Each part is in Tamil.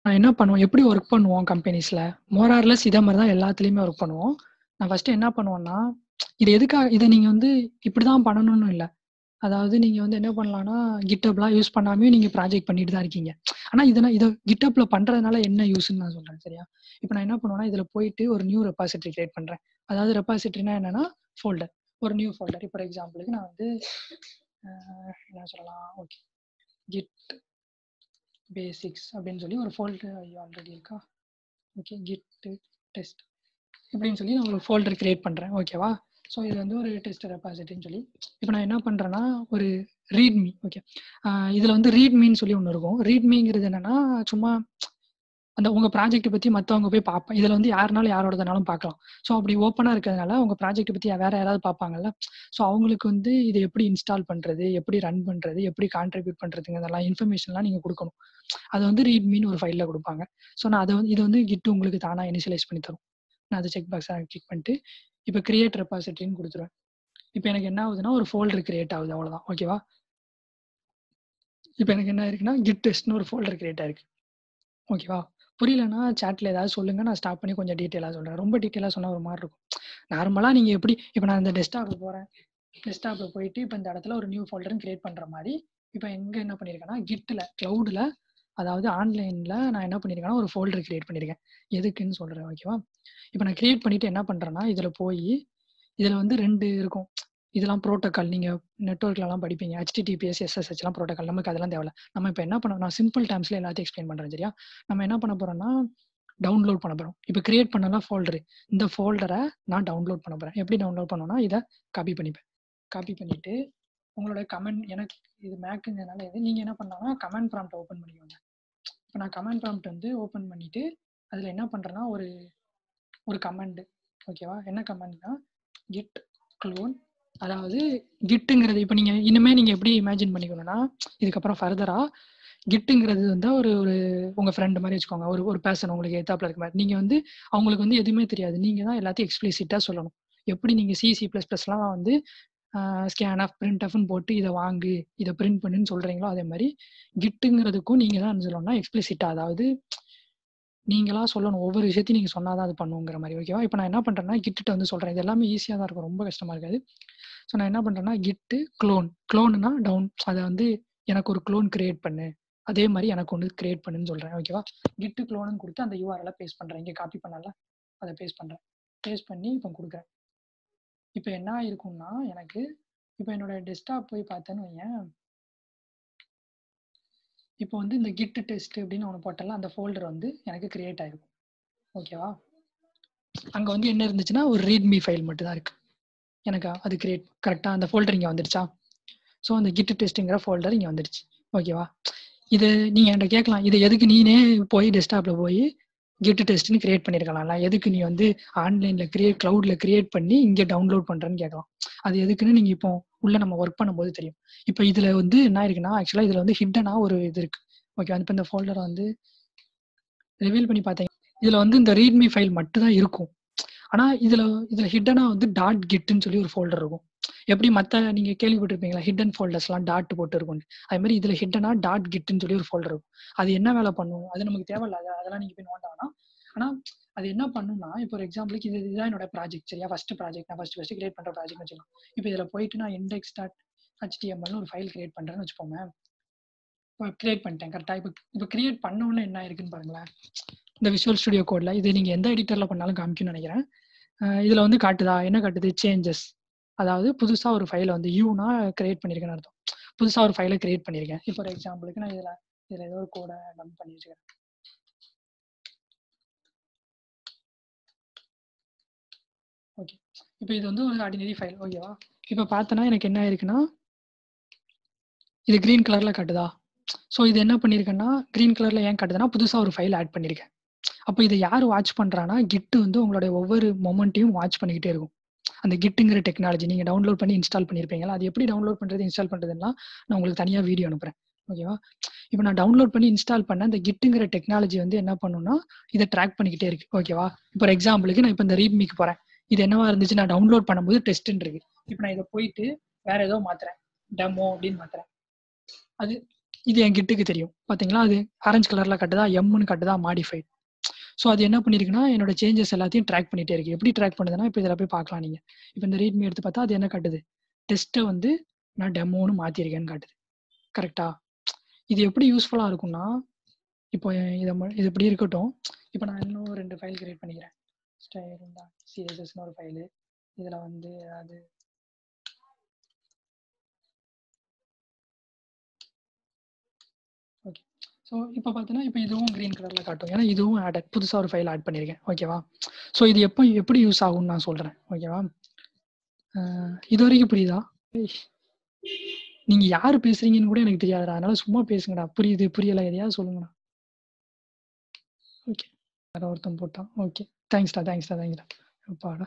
நான் என்ன பண்ணுவோம் எப்படி ஒர்க் பண்ணுவோம் கம்பெனிஸ்ல மோரார்லெஸ் இதே மாதிரி தான் எல்லாத்துலயுமே ஒர்க் பண்ணுவோம் நான் ஃபர்ஸ்ட் என்ன பண்ணுவேன்னா இது எதுக்காக இதை நீங்க வந்து இப்படிதான் பண்ணணும்னு இல்லை அதாவது நீங்க வந்து என்ன பண்ணலாம்னா கிட்டப்லாம் யூஸ் பண்ணாமே நீங்க ப்ராஜெக்ட் பண்ணிட்டு தான் இருக்கீங்க ஆனா இதனா இதை கிட்டப்ல பண்றதுனால என்ன யூஸ்ன்னு நான் சொல்றேன் சரியா இப்போ நான் என்ன பண்ணுவேன்னா இதுல போயிட்டு ஒரு நியூ ரெபாசிட்டரி கிரியேட் பண்றேன் அதாவது ரெபாசிட்டரினா என்னன்னா ஃபோல்டர் ஒரு நியூ ஃபோல்டர் இப்போ எக்ஸாம்பிளுக்கு நான் வந்து அஹ், என்ன சொல்லலாம் ஓகே கிட் பேசிக்ஸ் அப்படின்னு சொல்லி ஒரு ஃபோல்டர் ஆல்ரெடி இருக்கா ஓகே கிட் டெஸ்ட் இப்படின்னு சொல்லி நான் ஒரு ஃபோல்டர் கிரியேட் பண்ணுறேன் ஓகேவா ஸோ இது வந்து ஒரு டெஸ்ட் ரெபாசிட்டின்னு சொல்லி இப்போ நான் என்ன பண்ணுறேன்னா ஒரு ரீட்மி ஓகே இதில் வந்து ரீட்மின்னு சொல்லி ஒன்று இருக்கும் ரீட்மிங்கிறது என்னன்னா சும்மா அந்த உங்கள் ப்ராஜெக்ட் பற்றி மற்றவங்க போய் பார்ப்பேன் இதில் வந்து யாருனாலும் யாரோடதுனாலும் பார்க்கலாம் ஸோ அப்படி ஓப்பனாக இருக்கிறதுனால உங்கள் ப்ராஜெக்ட் பற்றி வேற யாராவது பார்ப்பாங்கல்ல ஸோ அவங்களுக்கு வந்து இதை எப்படி இன்ஸ்டால் பண்ணுறது எப்படி ரன் பண்ணுறது எப்படி கான்ட்ரிபியூட் பண்ணுறதுங்க அதெல்லாம் இன்ஃபர்மேஷன்லாம் நீங்கள் கொடுக்கணும் அது வந்து ரீட்மின்னு ஒரு ஃபைலில் கொடுப்பாங்க ஸோ நான் அதை வந்து இது வந்து கிட் உங்களுக்கு தானாக இனிஷியலைஸ் பண்ணி தரும் நான் அதை செக் பாக்ஸாக கிளிக் பண்ணிட்டு இப்போ கிரியேட் ரெபாசிட்டரின்னு கொடுத்துருவேன் இப்போ எனக்கு என்ன ஆகுதுன்னா ஒரு ஃபோல்டர் கிரியேட் ஆகுது அவ்வளோதான் ஓகேவா இப்போ எனக்கு என்ன இருக்குன்னா கிட் டெஸ்ட்னு ஒரு ஃபோல்டர் கிரியேட் ஆயிருக்கு ஓகேவா புரியலன்னா சேட்டில் ஏதாவது சொல்லுங்க நான் ஸ்டாப் பண்ணி கொஞ்சம் டீட்டெயிலாக சொல்கிறேன் ரொம்ப டீட்டெயிலாக சொன்னால் ஒரு மாதிரி இருக்கும் நார்மலாக நீங்கள் எப்படி இப்போ நான் இந்த டெஸ்க்டாப்பில் போகிறேன் டெஸ்க்டாப்பில் போயிட்டு இப்போ இந்த இடத்துல ஒரு நியூ ஃபோல்டர்னு கிரியேட் பண்ணுற மாதிரி இப்போ எங்கே என்ன பண்ணியிருக்கேன்னா கிட்டில் க்ளவுடில் அதாவது ஆன்லைனில் நான் என்ன பண்ணியிருக்கேன்னா ஒரு ஃபோல்டர் கிரியேட் பண்ணியிருக்கேன் எதுக்குன்னு சொல்கிறேன் ஓகேவா இப்போ நான் கிரியேட் பண்ணிவிட்டு என்ன பண்ணுறேன்னா இதில் போய் இதில் வந்து ரெண்டு இருக்கும் இதெல்லாம் ப்ரோட்டோக்கால் நீங்கள் நெட்ஒர்க்லலாம் படிப்பீங்க ஹெச்டிடிபிஎஸ் எஸ்எஸ்ஹெச்லாம் ப்ரோட்டோக்கால் நமக்கு அதெல்லாம் தேவையில்ல நம்ம இப்போ என்ன பண்ண நான் சிம்பிள் டேர்ம்ஸில் எல்லாத்தையும் எக்ஸ்பிளைன் பண்ணுறேன் சரியா நம்ம என்ன பண்ண போகிறோம்னா டவுன்லோட் பண்ண போகிறோம் இப்போ கிரியேட் பண்ணலாம் ஃபோல்டரு இந்த ஃபோல்டரை நான் டவுன்லோட் பண்ண போகிறேன் எப்படி டவுன்லோட் பண்ணோன்னா இதை காப்பி பண்ணிப்பேன் காப்பி பண்ணிவிட்டு உங்களோட கமெண்ட் எனக்கு இது மேக்குங்கிறதுனால இது நீங்கள் என்ன பண்ணலாம்னா கமெண்ட் ப்ராம்ப்ட் ஓப்பன் பண்ணிக்கோங்க இப்போ நான் கமெண்ட் ப்ராம்ப்ட் வந்து ஓப்பன் பண்ணிவிட்டு அதில் என்ன பண்ணுறேன்னா ஒரு ஒரு கமெண்ட் ஓகேவா என்ன கமெண்ட்னா கிட் க்ளோன் அதாவது கிட்டுங்கிறது இப்போ நீங்கள் இனிமேல் நீங்கள் எப்படி இமேஜின் பண்ணிக்கணும்னா இதுக்கப்புறம் ஃபர்தராக கிட்டுங்கிறது வந்து ஒரு ஒரு உங்கள் ஃப்ரெண்டு மாதிரி வச்சுக்கோங்க ஒரு ஒரு பேசன் உங்களுக்கு எத்தாப்பில் இருக்க மாதிரி நீங்கள் வந்து அவங்களுக்கு வந்து எதுவுமே தெரியாது நீங்கள் தான் எல்லாத்தையும் எக்ஸ்பிளிசிட்டாக சொல்லணும் எப்படி நீங்கள் சிசி ப்ளஸ் ப்ளஸ்லாம் வந்து ஸ்கேன் ஆஃப் பிரிண்ட் ஆஃப்னு போட்டு இதை வாங்கு இதை பிரிண்ட் பண்ணுன்னு சொல்கிறீங்களோ அதே மாதிரி கிட்டுங்கிறதுக்கும் நீங்கள் தான் என்ன சொல்லணும்னா எக்ஸ்பிளிசிட்டாக அதாவது நீங்களா சொல்லணும் ஒவ்வொரு விஷயத்தையும் நீங்கள் சொன்னாதான் அது பண்ணுங்கிற மாதிரி ஓகேவா இப்போ நான் என்ன பண்ணுறேன்னா கிட்டு வந்து சொல்கிறேன் இது எல்லாமே ஈஸியாக தான் இருக்கும் ரொம்ப கஷ்டமாக இருக்காது ஸோ நான் என்ன பண்ணுறேன்னா கிட்டு க்ளோன் க்ளோனுனா டவுன் அதை வந்து எனக்கு ஒரு க்ளோன் கிரியேட் பண்ணு அதே மாதிரி எனக்கு ஒன்று கிரியேட் பண்ணுன்னு சொல்கிறேன் ஓகேவா கிட்டு க்ளோனுன்னு கொடுத்து அந்த யூஆர்எல்லாம் பேஸ்ட் பண்ணுறேன் இங்கே காப்பி பண்ணல அதை பேஸ்ட் பண்ணுறேன் பேஸ்ட் பண்ணி இப்போ கொடுக்குறேன் இப்போ என்ன ஆயிருக்கும்னா எனக்கு இப்போ என்னோட டெஸ்க்டாப் போய் பார்த்தேன்னு வையேன் இப்போ வந்து இந்த கிட் டெஸ்ட் அப்படின்னு ஒன்று போட்டல அந்த ஃபோல்டர் வந்து எனக்கு கிரியேட் ஆயிருக்கும் ஓகேவா அங்கே வந்து என்ன இருந்துச்சுன்னா ஒரு ரீட்மி ஃபைல் மட்டும் தான் இருக்கு எனக்கு அது கிரியேட் கரெக்டாக அந்த ஃபோல்டர் இங்கே வந்துருச்சா ஸோ அந்த கிட் டெஸ்ட்டுங்கிற ஃபோல்டர் இங்கே வந்துருச்சு ஓகேவா இது நீங்கள் என்கிட்ட கேட்கலாம் இது எதுக்கு நீனே போய் டெஸ்க்டாப்பில் போய் கிட் டெஸ்ட்னு கிரியேட் பண்ணியிருக்கலாம்ல எதுக்கு நீ வந்து ஆன்லைனில் கிரியேட் க்ளவுடில் கிரியேட் பண்ணி இங்கே டவுன்லோட் பண்ணுறேன்னு கேட்கலாம் அது எதுக்குன்னு நீங்கள் இப்போ உள்ள நம்ம ஒர்க் பண்ணும்போது தெரியும் இப்போ இதில் வந்து என்ன இருக்குன்னா ஆக்சுவலாக இதில் வந்து ஹிட்டனாக ஒரு இது இருக்கு ஓகே இப்போ இந்த ஃபோல்டரை வந்து ரிவீல் பண்ணி பார்த்தீங்க இதில் வந்து இந்த ரீட்மி ஃபைல் மட்டும் தான் இருக்கும் ஆனால் இதில் இதில் ஹிட்டனாக வந்து டாட் கிட்னு சொல்லி ஒரு ஃபோல்டர் இருக்கும் எப்படி மற்ற நீங்கள் கேள்விப்பட்டிருப்பீங்களா ஹிடன் ஃபோல்டர்ஸ்லாம் டாட் போட்டு இருக்கும் அதே மாதிரி இதில் ஹிட்டனாக டாட் கிட்னு சொல்லி ஒரு ஃபோல்டர் இருக்கும் அது என்ன வேலை பண்ணும் அது நமக்கு தேவையில்ல அது அதெல்லாம் நீங்கள் போய் நோண்ட வேணாம் ஆனால் அது என்ன பண்ணுன்னா இப்போ ஒரு எக்ஸாம்பிளுக்கு இது இதுதான் என்னோட ப்ராஜெக்ட் சரியா ஃபர்ஸ்ட் ப்ராஜெக்ட் நான் ஃபர்ஸ்ட் ஃபர்ஸ்ட் கிரியேட் பண்ணுற ப்ராஜெக்ட் வச்சுக்கலாம் இப்போ இதில் போயிட்டு நான் இண்டெக்ஸ் டாட் ஹெச்டிஎம்எல்னு ஒரு ஃபைல் கிரியேட் பண்ணுறேன்னு வச்சுப்போங்க இப்போ கிரியேட் பண்ணிட்டேன் கரெக்டாக இப்போ இப்போ கிரியேட் பண்ணோன்னு என்ன இருக்குன்னு பாருங்களேன் இந்த விஷுவல் ஸ்டுடியோ கோடில் இது நீங்கள் எந்த எடிட்டரில் பண்ணாலும் காமிக்கும்னு நினைக்கிறேன் இதில் வந்து காட்டுதா என்ன காட்டுது சேஞ்சஸ் அதாவது புதுசாக ஒரு ஃபைலை வந்து யூனா கிரியேட் பண்ணியிருக்கேன்னு அர்த்தம் புதுசாக ஒரு ஃபைலை கிரியேட் பண்ணியிருக்கேன் இப்போ ஒரு எக்ஸாம்பிளுக்கு நான் இதில் இதில் ஏதோ ஒரு கோடை டம்ப் பண்ணி வச்சுக்கிறேன் ஓகே இப்போ இது வந்து ஒரு ஆர்டினரி ஃபைல் ஓகேவா இப்போ பார்த்தோன்னா எனக்கு என்ன இருக்குன்னா இது க்ரீன் கலரில் காட்டுதா ஸோ இது என்ன பண்ணியிருக்கேன்னா க்ரீன் கலரில் ஏன் காட்டுதுன்னா புதுசாக ஒரு ஃபைல் ஆட் பண்ணியிருக்கேன் அப்போ இதை யார் வாட்ச் பண்ணுறான்னா கிட்டு வந்து உங்களுடைய ஒவ்வொரு மொமெண்ட்டையும் வாட்ச் பண்ணிக்கிட்டே இருக்கும் அந்த கிட்டுங்கிற டெக்னாலஜி நீங்கள் டவுன்லோட் பண்ணி இன்ஸ்டால் பண்ணியிருப்பீங்களா அது எப்படி டவுன்லோட் பண்ணுறது இன்ஸ்டால் பண்ணுறதுன்னா நான் உங்களுக்கு தனியாக வீடியோ அனுப்புகிறேன் ஓகேவா இப்போ நான் டவுன்லோட் பண்ணி இன்ஸ்டால் பண்ண இந்த கிட்டுங்கிற டெக்னாலஜி வந்து என்ன பண்ணுன்னா இதை ட்ராக் பண்ணிக்கிட்டே இருக்கு ஓகேவா இப்போ ஒரு எக்ஸாம்பிளுக்கு நான் இப்போ இந்த ரீட்மிக்கு போகிறேன் இது என்னவா இருந்துச்சு நான் டவுன்லோட் பண்ணும்போது டெஸ்ட்னு இருக்கு இப்போ நான் இதை போயிட்டு வேற ஏதோ மாத்துறேன் டெமோ அப்படின்னு மாத்துறேன் அது இது என் கிட்டுக்கு தெரியும் பாத்தீங்களா அது ஆரஞ்சு கலர்ல கட்டுதா எம்னு கட்டுதா மாடிஃபைட் ஸோ அது என்ன பண்ணிருக்குன்னா என்னோட சேஞ்சஸ் எல்லாத்தையும் ட்ராக் பண்ணிட்டே இருக்கு எப்படி ட்ராக் பண்ணுதுன்னா இப்போ இதில் போய் பார்க்கலாம் நீங்க இப்போ இந்த ரீட்மி எடுத்து பார்த்தா அது என்ன காட்டுது டெஸ்ட்டை வந்து நான் டெமோன்னு மாத்திருக்கேன்னு காட்டுது கரெக்டா இது எப்படி யூஸ்ஃபுல்லா இருக்கும்னா இப்போ இதை ம- இது இப்படி இருக்கட்டும் இப்போ நான் இன்னும் ரெண்டு ஃபைல் கிரியேட் பண்ணிக்கிறேன் ஸ்டைல் தான் சிஎஸ்எஸ்னு ஒரு ஃபைலு இதில் வந்து அது ஓகே ஸோ இப்போ பார்த்தீங்கன்னா இப்போ இதுவும் க்ரீன் கலரில் காட்டும் ஏன்னா இதுவும் ஆட் புதுசாக ஒரு ஃபைல் ஆட் பண்ணியிருக்கேன் ஓகேவா ஸோ இது எப்போ எப்படி யூஸ் ஆகும்னு நான் சொல்கிறேன் ஓகேவா அஹ் இது வரைக்கும் புரியுதா ஏய், நீங்க யார் பேசுறீங்கன்னு கூட எனக்கு தெரியாதுடா அதனால சும்மா பேசுங்கடா புரியுது புரியல எதையாவது சொல்லுங்கடா ஓகே வேற ஒருத்தன் போட்டான் ஓகே தேங்க்ஸ்டா தேங்க்ஸ்டா தேங்க்ஸ்டா அப்பாடா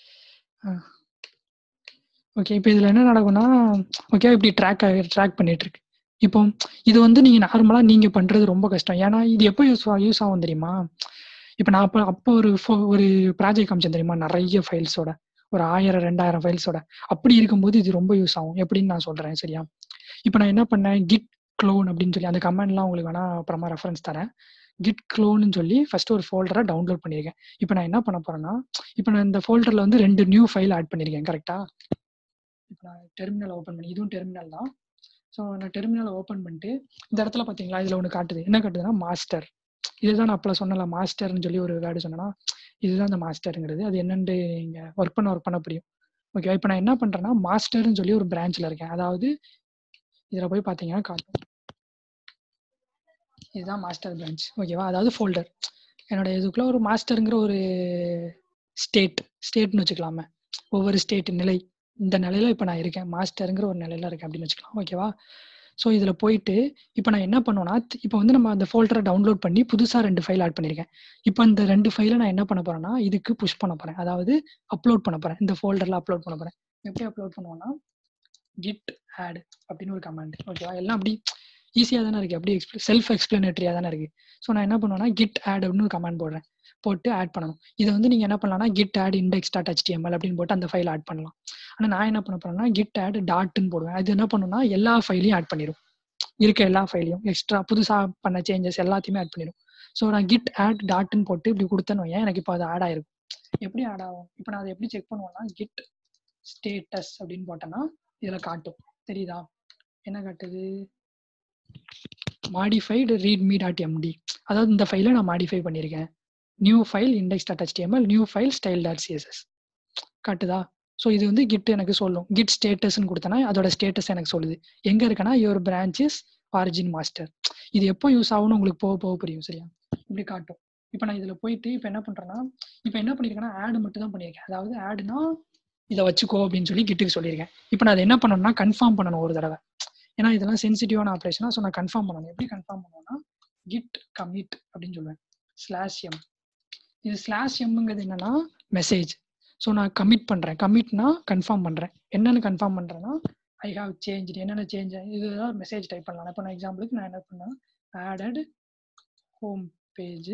ஓகே இப்போ இதில் என்ன நடக்கும்னா ஓகே இப்படி ட்ராக் ட்ராக் பண்ணிட்டு இருக்கு இப்போ இது வந்து நீங்க நார்மலா நீங்க பண்றது ரொம்ப கஷ்டம் ஏன்னா இது எப்போ யூஸ் யூஸ் ஆகும் தெரியுமா இப்போ நான் அப்போ அப்போ ஒரு pho- ஒரு ப்ராஜெக்ட் காமிச்சேன் தெரியுமா நிறைய ஃபைல்ஸோட ஒரு ஆயிரம் ரெண்டாயிரம் ஃபைல்ஸோட அப்படி இருக்கும்போது இது ரொம்ப யூஸ் ஆகும் எப்படின்னு நான் சொல்றேன் சரியா இப்போ நான் என்ன பண்ணேன் கிட் க்ளோன் அப்படின்னு சொல்லி அந்த கமெண்ட்லாம் உங்களுக்கு வேணா அப்புறமா ரெஃபரன்ஸ் தரேன் கிட் க்ளோன்னு சொல்லி ஃபர்ஸ்ட் ஒரு ஃபோல்டரை டவுன்லோட் பண்ணியிருக்கேன் இப்போ நான் என்ன பண்ண போறேன்னா இப்போ நான் இந்த ஃபோல்டர்ல வந்து ரெண்டு நியூ ஃபைல் ஆட் பண்ணியிருக்கேன் கரெக்டா இப்போ நான் டெர்மினல் ஓப்பன் பண்ணி இதுவும் டெர்மினல் தான் ஸோ நான் டெர்மினலை ஓப்பன் பண்ணிட்டு இந்த இடத்துல பார்த்தீங்களா இதில் ஒன்று காட்டுது என்ன காட்டுதுன்னா மாஸ்டர் இதுதான் நான் அப்பல சொன்னல மாஸ்டர்னு சொல்லி ஒரு வேர்டு சொன்னேன்னா இதுதான் அந்த மாஸ்டருங்கிறது அது என்னன்னு நீங்க ஒர்க் பண்ண ஒர்க் பண்ண புரியும் ஓகே இப்போ நான் என்ன பண்றேன்னா மாஸ்டர்னு சொல்லி ஒரு பிரான்ச்ல இருக்கேன் அதாவது இதில் போய் பார்த்தீங்கன்னா காட்டும் இதுதான் மாஸ்டர் பிரான்ச் ஓகேவா அதாவது ஃபோல்டர் என்னோட இதுக்குள்ள ஒரு மாஸ்டருங்கிற ஒரு ஸ்டேட் ஸ்டேட்னு வச்சுக்கலாமே ஒவ்வொரு ஸ்டேட் நிலை இந்த நிலையில இப்போ நான் இருக்கேன் மாஸ்டருங்கிற ஒரு நிலையில இருக்கேன் அப்படின்னு வச்சுக்கலாம் ஓகேவா ஸோ இதில் போயிட்டு இப்போ நான் என்ன பண்ணுவேன்னா இப்போ வந்து நம்ம அந்த ஃபோல்டரை டவுன்லோட் பண்ணி புதுசாக ரெண்டு ஃபைல் ஆட் பண்ணியிருக்கேன் இப்போ இந்த ரெண்டு ஃபைலை நான் என்ன பண்ண போறேன்னா இதுக்கு புஷ் பண்ண போறேன் அதாவது அப்லோட் பண்ண போறேன் இந்த ஃபோல்டரில் அப்லோட் பண்ண போறேன் எப்படி அப்லோட் பண்ணுவேன்னா git add அப்படின்னு ஒரு கமாண்ட் ஓகேவா எல்லாம் அப்படி ஈஸியாக தானே இருக்கு அப்படி எக்ஸ்பிள செல்ஃப் எக்ஸ்பிளனேட்டரியாக தானே இருக்கு ஸோ நான் என்ன பண்ணுவேன்னா git add அப்படின்னு ஒரு கமாண்ட் போடுறேன் போட்டு ஆட் பண்ணணும் இதை வந்து நீங்க என்ன பண்ணலாம்னா git add index dot html அப்படின்னு போட்டு அந்த ஃபைல் ஆட் பண்ணலாம் ஆனால் நான் என்ன பண்ண போறேன்னா git add டாட்னு போடுவேன் அது என்ன பண்ணுன்னா எல்லா ஃபைலையும் ஆட் பண்ணிடும் இருக்க எல்லா ஃபைலையும் எக்ஸ்ட்ரா புதுசா பண்ண சேஞ்சஸ் எல்லாத்தையுமே ஆட் பண்ணிடும் ஸோ நான் git add டாட்னு போட்டு இப்படி கொடுத்தேன்னு வையேன் எனக்கு இப்போ அது ஆட் ஆயிருக்கும் எப்படி ஆட் ஆகும் இப்போ நான் அதை எப்படி செக் பண்ணுவேன்னா git ஸ்டேட்டஸ் அப்படின்னு போட்டேன்னா இதுல காட்டும் தெரியுதா என்ன காட்டுது மாடிஃபைடு ரீட்மி டாட் எம்டி அதாவது இந்த ஃபைலை நான் மாடிஃபை பண்ணியிருக்கேன் new file index dot HTML new file style dot CSS காட்டுதா ஸோ இது வந்து கிட் எனக்கு சொல்லும் கிட் ஸ்டேட்டஸ்னு கொடுத்தனா அதோட ஸ்டேட்டஸ் எனக்கு சொல்லுது எங்க இருக்குன்னா யுவர் பிரான்ச்சஸ் ஆரிஜின் மாஸ்டர் இது எப்போ யூஸ் ஆகும்னு உங்களுக்கு போக போக புரியும் சரியா இப்படி காட்டும் இப்போ நான் இதில் போயிட்டு இப்போ என்ன பண்ணுறேன்னா இப்போ என்ன பண்ணியிருக்கேன்னா ஆடு மட்டும் தான் பண்ணியிருக்கேன் அதாவது ஆடுனா இதை வச்சுக்கோ அப்படின்னு சொல்லி கிட்டுக்கு சொல்லியிருக்கேன் இப்போ நான் அதை என்ன பண்ணணும்னா கன்ஃபார்ம் பண்ணணும் ஒரு தடவை ஏன்னா இதெல்லாம் சென்சிட்டிவான ஆப்ரேஷனா ஸோ நான் கன்ஃபார்ம் பண்ணணும் எப்படி கன்ஃபார்ம் பண்ணுவேன்னா கிட் கமிட் அப்படின்னு சொல்லுவேன் ஸ்லாஷ் எம் இது ஸ்லாஷ் எம்ங்கிறது என்னன்னா மெசேஜ் ஸோ நான் கமிட் பண்றேன் கமிட்னா கன்ஃபார்ம் பண்றேன் என்னன்னு கன்ஃபார்ம் பண்றேன்னா ஐ ஹாவ் சேஞ்ச் என்னென்ன சேஞ்ச் இதுதான் மெசேஜ் டைப் பண்ணலாம் இப்போ நான் எக்ஸாம்பிளுக்கு நான் என்ன பண்ணேன் added home page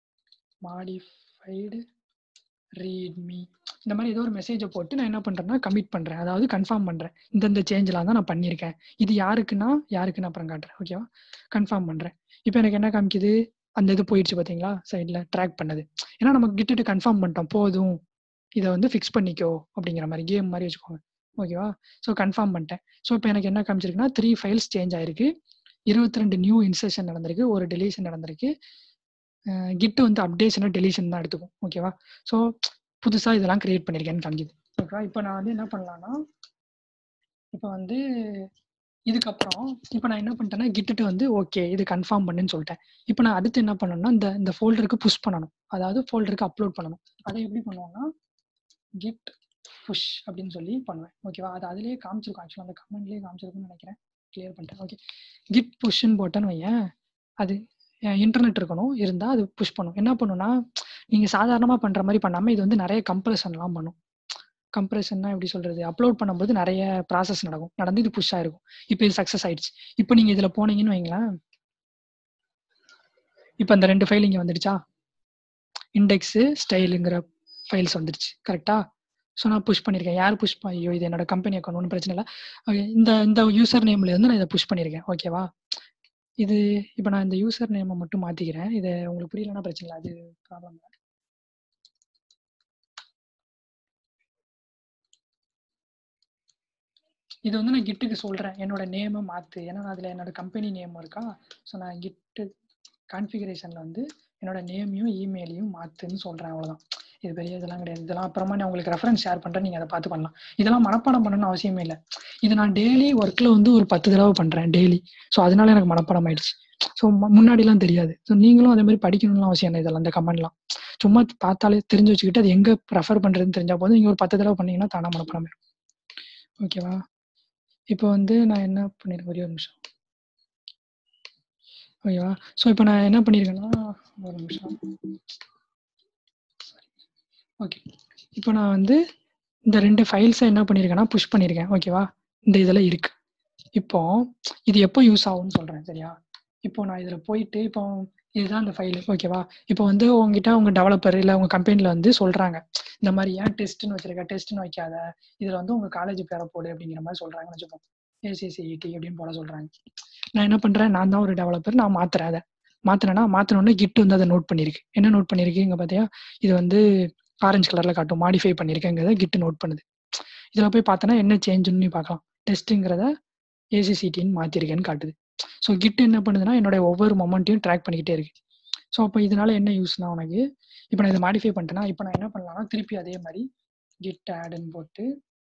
modified readme இந்த மாதிரி ஏதோ ஒரு மெசேஜை போட்டு நான் என்ன பண்றேன்னா கமிட் பண்றேன் அதாவது கன்ஃபார்ம் பண்றேன் இந்தந்த சேஞ்செலாம் தான் நான் பண்ணியிருக்கேன் இது யாருக்குன்னா யாருக்குன்னு அப்புறம் காட்டுறேன் ஓகேவா கன்ஃபார்ம் பண்றேன் இப்போ எனக்கு என்ன காமிக்குது அந்த இது போயிடுச்சு பாத்தீங்களா சைடில் ட்ராக் பண்ணது ஏன்னா நம்ம கிட்ட கன்ஃபார்ம் பண்ணிட்டோம் போதும் இதை வந்து ஃபிக்ஸ் பண்ணிக்கோ அப்படிங்கிற மாதிரி கேம் மாதிரி வச்சுக்கோங்க ஓகேவா ஸோ கன்ஃபார்ம் பண்ணிட்டேன் ஸோ இப்போ எனக்கு என்ன காமிச்சிருக்குன்னா த்ரீ ஃபைல்ஸ் சேஞ்ச் ஆயிருக்கு இருபத்தி ரெண்டு நியூ இன்சர்ஷன் நடந்திருக்கு ஒரு டெலிஷன் நடந்திருக்கு கிட் வந்து அப்டேஷன் டெலிஷன் தான் எடுத்துக்கும் ஓகேவா ஸோ புதுசாக இதெல்லாம் கிரியேட் பண்ணியிருக்கேன்னு காமிக்குது ஓகேவா இப்போ நான் வந்து என்ன பண்ணலான்னா இப்போ வந்து இதுக்கப்புறம் இப்போ நான் என்ன பண்ணிட்டேன்னா கிட்டுட்டு வந்து ஓகே இது கன்ஃபார்ம் பண்ணுன்னு சொல்லிட்டேன் இப்போ நான் அடுத்து என்ன பண்ணணும்னா இந்த இந்த ஃபோல்டருக்கு புஷ் பண்ணணும் அதாவது ஃபோல்டருக்கு அப்லோட் பண்ணணும் அதை எப்படி பண்ணுவோம்னா கிட் புஷ் அப்படின்னு சொல்லி பண்ணுவேன் ஓகேவா அது அதுலேயே காமிச்சிருக்கும் ஆக்சுவலாக அந்த கமெண்ட்லேயே காமிச்சிருக்கும்னு நினைக்கிறேன் கிளியர் பண்ணிட்டேன் ஓகே கிட் புஷ்ன்னு போட்டேன்னு வையேன் அது இன்டர்நெட் இருக்கணும் இருந்தால் அது புஷ் பண்ணும் என்ன பண்ணுன்னா நீங்கள் சாதாரணமாக பண்ணுற மாதிரி பண்ணாமல் இது வந்து நிறைய கம்ப்ரெஷன்லாம் பண்ணும் கம்ப்ரெஷன்னா எப்படி சொல்றது அப்லோட் பண்ணும்போது நிறைய ப்ராசஸ் நடக்கும் நடந்து இது புஷ் ஆயிருக்கும் இப்போ இது சக்ஸஸ் ஆயிடுச்சு இப்போ நீங்க இதுல போனீங்கன்னு வைங்களேன் இப்போ அந்த ரெண்டு ஃபைல் இங்க வந்துடுச்சா இண்டெக்ஸ் ஸ்டைலுங்கிற ஃபைல்ஸ் வந்துடுச்சு கரெக்டா ஸோ நான் புஷ் பண்ணியிருக்கேன் யார் புஷ் ஐயோ இது என்னோட கம்பெனி அக்கௌண்ட் ஒன்றும் பிரச்சனை இல்லை Okay, இந்த இந்த யூசர் நேம்ல இருந்து நான் இதை புஷ் பண்ணியிருக்கேன் ஓகேவா இது இப்போ நான் இந்த யூசர் நேமை மட்டும் மாத்திக்கிறேன். இத உங்களுக்கு புரியலன்னா பிரச்சனை இல்ல. அது ப்ராப்ளம் இல்ல. இது வந்து நான் கிட்டுக்கு சொல்றேன். என்னோட நேம மாத்து. ஏன்னா, நான் அதுல என்னோட கம்பெனி நேம் இருக்கா. ஸோ நான் கிட்டு கான்ஃபிகரேஷன்ல வந்து என்னோட நேமையும், இமெயிலையும் மாத்துன்னு சொல்றேன் அவ்வளோதான். இது பெரிய இதெல்லாம் கிடையாது. இதெல்லாம் அப்புறமா நான் உங்களுக்கு ரெஃபரன்ஸ் ஷேர் பண்றேன். நீங்க அத பார்த்து பண்ணலாம். இதெல்லாம் மனப்பாடம் பண்ணணும்னு அவசியமே இல்ல. இது நான் டெய்லி ஒர்க்ல வந்து ஒரு 10 தடவ பண்றேன் டெய்லி. ஸோ அதனால எனக்கு மனப்பாடம் ஆயிடுச்சு. ஸோ ம முன்னாடிலாம் தெரியாது. ஸோ நீங்களும் அதே மாரி படிக்கணும்லாம் அவசியம் இல்ல இதெல்லாம் இந்த கமெண்ட்லாம். சும்மா பார்த்தாலே தெரிஞ்சு வச்சுக்கிட்டு அது எங்க ரெஃபர் பண்றதுன்னு தெரிஞ்சா போதும். நீங்க ஒரு 10 தடவ பண்ணீங்கன்னா தானா மனப்பாடம் ஆயிரும். ஓகேவா? இப்போ வந்து நான் என்ன பண்ணிருக்கேன் ஒரே ஒரு நிமிஷம். ஓகேவா? ஸோ இப்போ நான் என்ன பண்ணியிருக்கேன்னா, ஒரு நிமிஷம். ஓகே. இப்போ நான் வந்து இந்த 2 ஃபைல்ஸ என்ன பண்ணியிருக்கேன்னா, புஷ் பண்ணியிருக்கேன். ஓகேவா? இந்த இதுல இருக்கு. இப்போ இது எப்போ யூஸ் ஆகும்னு சொல்றேன். சரியா? இப்போ நான் இதுல போயிட்டு இப்போ இதுதான் அந்த ஃபைலு. ஓகேவா? இப்போ வந்து உன்கிட்ட உங்க டெவலப்பர் இல்ல உங்க கம்பெனில வந்து சொல்றாங்க. இந்த மாரி ஏன் டெஸ்ட்ன்னு வச்சிருக்க? டெஸ்ட்ன்னு வைக்காத. இதுல வந்து உங்க காலேஜ் பேர போடு அப்படிங்கிற மாரி சொல்றாங்கன்னு வச்சுப்போம். ஏசிசிஇடி அப்படின்னு போட சொல்றாங்க. நான் என்ன பண்றேன், நான் தான் ஒரு டெவலப்பர். நான் மாத்துறேன் அத. மாத்துனேன்னா, மாத்துனோனே கிட் வந்து அத நோட் பண்ணியிருக்கு. என்ன நோட் பண்ணியிருக்கு இங்க பார்த்தியா? இது வந்து ஆரஞ்சு கலர்ல காட்டும். மாடிஃபை பண்ணியிருக்கேங்கிறத கிட் நோட் பண்ணுது. இதுல போய் பார்த்தேன்னா என்ன சேஞ்சுன்னு நீ பார்க்கலாம். டெஸ்ட்ங்கிறத ஏசிசிடின்னு மாத்திருக்கேன்னு காட்டுது. ஸோ கிட் என்ன பண்ணுதுன்னா, என்னோட ஒவ்வொரு மொமெண்ட்டையும் ட்ராக் பண்ணிக்கிட்டே இருக்கு. ஸோ அப்போ இதனால என்ன யூஸ்னா உனக்கு, இப்போ நான் இத மாடிஃபை பண்ணிட்டேன்னா, இப்போ நான் என்ன பண்ணலாம்னா, திருப்பி அதே மாரி கிட் ஆட்ன்னு போட்டு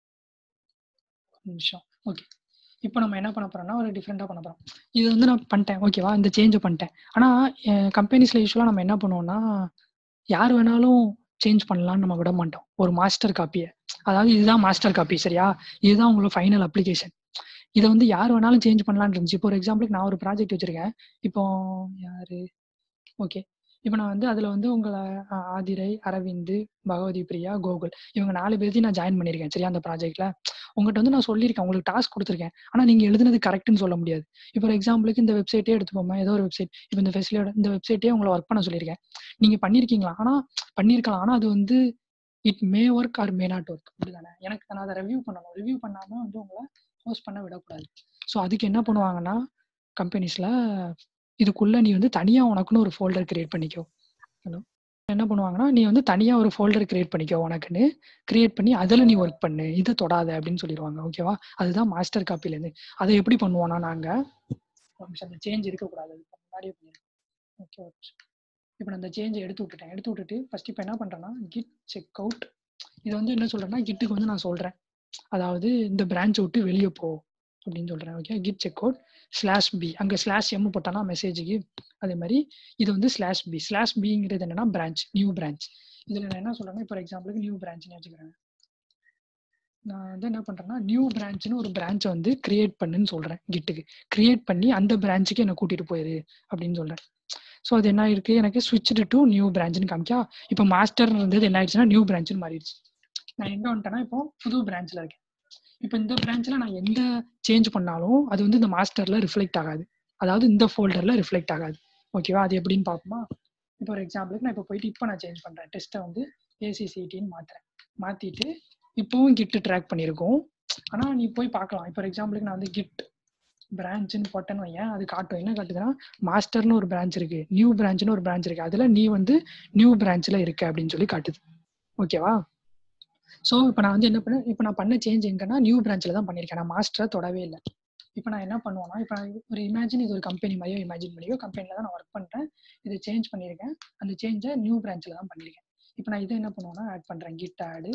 ஒரு நிமிஷம். ஓகே. இப்போ நம்ம என்ன பண்ண போறோம்னா, ஒரு டிஃபரெண்ட்டா பண்ண போறோம். இது வந்து நான் பண்ணிட்டேன். ஓகேவா? இந்த சேஞ்ச பண்ணிட்டேன். ஆனா எ கம்பெனிஸ்ல யூசுவலா நம்ம என்ன பண்ணுவோம்னா, யார் வேணாலும் சேஞ்ச் பண்ணலாம்னு நம்ம விட மாட்டோம். ஒரு மாஸ்டர் காப்பிய. அதாவது இதுதான் மாஸ்டர் காப்பி சரியா? இதுதான் உங்களோட ஃபைனல் அப்ளிகேஷன். இத வந்து யார் வேணாலும் சேஞ்ச் பண்ணலாம்னு இருந்துச்சு. இப்போ ஒரு எக்ஸாம்பிளுக்கு நான் ஒரு ப்ராஜெக்ட் வச்சிருக்கேன். இப்போ யாரு? ஓகே. இப்போ நான் வந்து அதுல வந்து உங்கள அ ஆதிரை, அரவிந்து, பகவதி பிரியா, கோகுல் இவங்க 4 பேத்தையும் நான் ஜாயின் பண்ணியிருக்கேன். சரியா? அந்த ப்ராஜெக்ட்ல. உங்கட்ட வந்து நான் சொல்லியிருக்கேன். உங்களுக்கு டாஸ்க் குடுத்துருக்கேன். ஆனா நீங்க எழுதுனது கரெக்ட்ன்னு சொல்ல முடியாது. இப்போ ஒரு எக்ஸாம்பிளுக்கு இந்த வெப்சைட்டே எடுத்துப்போமே. ஏதோ ஒரு வெப்சைட். இப்போ இந்த ஃபெசிலியோட இந்த வெப்சைட்டே உங்கள ஒர்க் பண்ண சொல்லியிருக்கேன். நீங்க பண்ணியிருக்கீங்களா? ஆனா பண்ணியிருக்கலாம். ஆனா அது வந்து it may work or may not work அப்படிதானே? எனக்கு நான் அத ரிவ்யூ பண்ணணும். ரிவ்யூ பண்ணாம வந்து உங்கள போஸ்ட் பண்ண விடக்கூடாது. ஸோ அதுக்கு என்ன பண்ணுவாங்கன்னா, கம்பெனிஸ்ல இதுக்குள்ள நீ வந்து தனியா உனக்குன்னு ஒரு ஃபோல்டர் கிரியேட் பண்ணிக்கோ. ஹலோ. என்ன பண்ணுவாங்கன்னா, நீ வந்து தனியா ஒரு ஃபோல்டர் கிரியேட் பண்ணிக்கோ உனக்குன்னு. கிரியேட் பண்ணி அதுல நீ ஒர்க் பண்ணு. இத தொடாத அப்படின்னு சொல்லிருவாங்க. ஓகேவா? அதுதான் மாஸ்டர் காப்பிலேருந்து. அத எப்படி பண்ணுவோம்னா நாங்க, ஒரு நிமிஷம் அந்த சேஞ்ச் இருக்கக்கூடாது. அதுக்கு முன்னாடியே பண்ணிருக்கேன். ஓகே ஒரு நிமிஷம். இப்போ நான் இந்த சேஞ்ச எடுத்து விட்டுட்டேன். எடுத்து விட்டுட்டு ஃபர்ஸ்ட் இப்போ என்ன பண்றேன்னா, கிட் செக் அவுட் இது வந்து என்ன சொல்றேன்னா, கிட்டுக்கு வந்து நான் சொல்றேன். அதாவது இந்த பிரான்ச்ச விட்டு வெளிய போ அப்படின்னு சொல்றேன். Okay. Git checkout slash B அங்க ஸ்லாஷ் எம் போட்டோம்னா மெசேஜுக்கு அதே மாரி இது வந்து ஸ்லாஷ் பி. ஸ்லாஷ் பிங்கிறது என்னன்னா பிரான்ச். New branch. இதுல நான் என்ன சொல்றேன்னா, இப்போ எக்ஸாம்பிளுக்கு நியூ பிரான்ச்ன்னு வச்சுக்கிறேன். நான் வந்து என்ன பண்றேன்னா, நியூ பிரான்ச்ன்னு ஒரு பிரான்ச்ச வந்து கிரியேட் பண்ணுன்னு சொல்றேன் கிட்டுக்கு. கிரியேட் பண்ணி அந்த பிரான்ச்சுக்கு என்ன கூட்டிட்டு போயிரு அப்படின்னு சொல்றேன். ஸோ அது என்ன ஆயிருக்கு எனக்கு ஸ்விட்ச்டு டூ நியூ பிரான்ச்ன்னு காமிக்கா. இப்போ மாஸ்டர்ன்னு இருந்தது என்ன ஆயிடுச்சுன்னா, நியூ பிரான்ச்ன்னு மாறிடுச்சு. நான் எங்க வந்துட்டேன்னா, இப்போ புது பிரான்ச்ல இருக்கேன். இப்போ இந்த பிரான்ச்ல நான் எந்த சேஞ்ச் பண்ணாலும் அது வந்து இந்த மாஸ்டர்ல ரிஃப்ளெக்ட் ஆகாது. அதாவது இந்த ஃபோல்டர்ல ரிஃப்ளெக்ட் ஆகாது. ஓகேவா? அது எப்படின்னு பார்ப்போமா? இப்போ ஒரு எக்ஸாம்பிளுக்கு நான் இப்போ போயிட்டு இப்போ நான் சேஞ்ச் பண்றேன். டெஸ்ட்ட வந்து ஏசிசிடின்னு மாத்துறேன். மாத்திட்டு இப்பவும் கிட் ட்ராக் பண்ணியிருக்கும். ஆனா நீ போய் பார்க்கலாம். இப்போ ஒரு எக்ஸாம்பிளுக்கு நான் வந்து கிட் பிரான்ச்ன்னு போட்டேன்னு வையேன், அது காட்டும். என்ன காட்டுதுன்னா, மாஸ்டர்ன்னு ஒரு பிரான்ச் இருக்கு. நியூ பிரான்ச்ன்னு ஒரு பிரான்ச் இருக்கு. அதுல நீ வந்து நியூ பிரான்ச்ல இருக்க அப்படின்னு சொல்லி காட்டுது. ஓகேவா? ஸோ இப்போ நான் வந்து என்ன பண்ணேன், இப்போ நான் பண்ண சேஞ்ச் எங்கன்னா நியூ பிரான்ச்ல தான் பண்ணியிருக்கேன். நான் மாஸ்டர தொடவே இல்ல. இப்போ நான் என்ன பண்ணுவேன்னா, இப்போ நான் ஒரு இமேஜின் இது ஒரு கம்பெனி மாரியே இமேஜின் பண்ணிக்கோ. கம்பெனில தான் நான் ஒர்க் பண்றேன். இத சேஞ்ச் பண்ணியிருக்கேன். அந்த சேஞ்ச நியூ பிரான்ச்ல தான் பண்ணியிருக்கேன். இப்போ நான் இத என்ன பண்ணுவேன்னா, ஆட் பண்றேன். கிட் ஆட்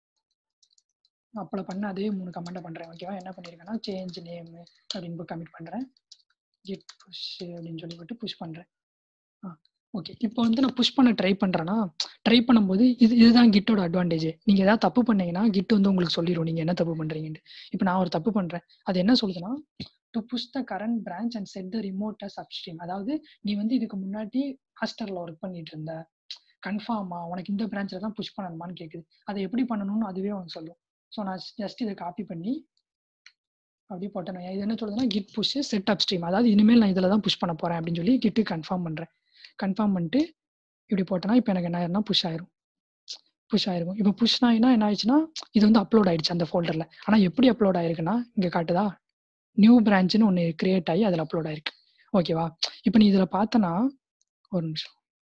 அப்பல பண்ண அதே 3 கமாண்ட பண்றேன். ஓகேவா? என்ன பண்ணியிருக்கேன்னா, சேஞ்ச் நேம் அப்படின்னு போய் கமிட் பண்றேன். கிட் புஷ் அப்படின்னு சொல்லி போட்டு புஷ் பண்றேன். ஆ ஓகே. இப்போ வந்து நான் புஷ் பண்ண ட்ரை பண்றேன்னா, ட்ரை பண்ணும்போது இது இதுதான் கிட்டோட அட்வான்டேஜ். நீங்க ஏதாவது தப்பு பண்ணீங்கன்னா, கிட் வந்து உங்களுக்கு சொல்லிரும். நீங்க என்ன தப்பு பண்றீங்கன்ட்டு. இப்போ நான் ஒரு தப்பு பண்றேன். அது என்ன சொல்லுதுன்னா, to push the current branch and set the remote as upstream. அதாவது நீ வந்து இதுக்கு முன்னாடி மாஸ்டர்ல ஒர்க் பண்ணிட்டு இருந்த. கன்ஃபார்மா உனக்கு இந்த பிரான்ச்ல தான் புஷ் பண்ணணுமான்னு கேக்குது. அத எப்படி பண்ணணும்னு அதுவே உனக்கு சொல்லும். ஸோ நான் ஜஸ்ட் இத காப்பி பண்ணி அப்படியே போட்டேன். இது என்ன சொல்லுதுன்னா, கிட் புஷ் செட் அப்ஸ்ட்ரீம். அதாவது இனிமேல் நான் இதுல தான் புஷ் பண்ண போறேன் அப்படின்னு சொல்லி கிட்டுக்கு கன்ஃபார்ம் பண்றேன். கன்ஃபார்ம் பண்ணிட்டு இப்படி போட்டேன்னா, இப்போ எனக்கு என்ன ஆயிரும்னா புஷ் ஆயிரும். புஷ் ஆயிருக்கும். இப்போ புஷ் ஆயினா என்ன ஆயிடுச்சுன்னா, இது வந்து அப்லோட் ஆயிடுச்சு அந்த ஃபோல்டர்ல. ஆனா எப்படி அப்லோட் ஆயிருக்குன்னா, இங்க காட்டுதா? நியூ பிரான்ச்ன்னு ஒண்ணு கிரியேட் ஆகி அதுல அப்லோட் ஆயிருக்கு. ஓகேவா இப்போ நீ இதில் பார்த்தனா ஒரு நிமிஷம்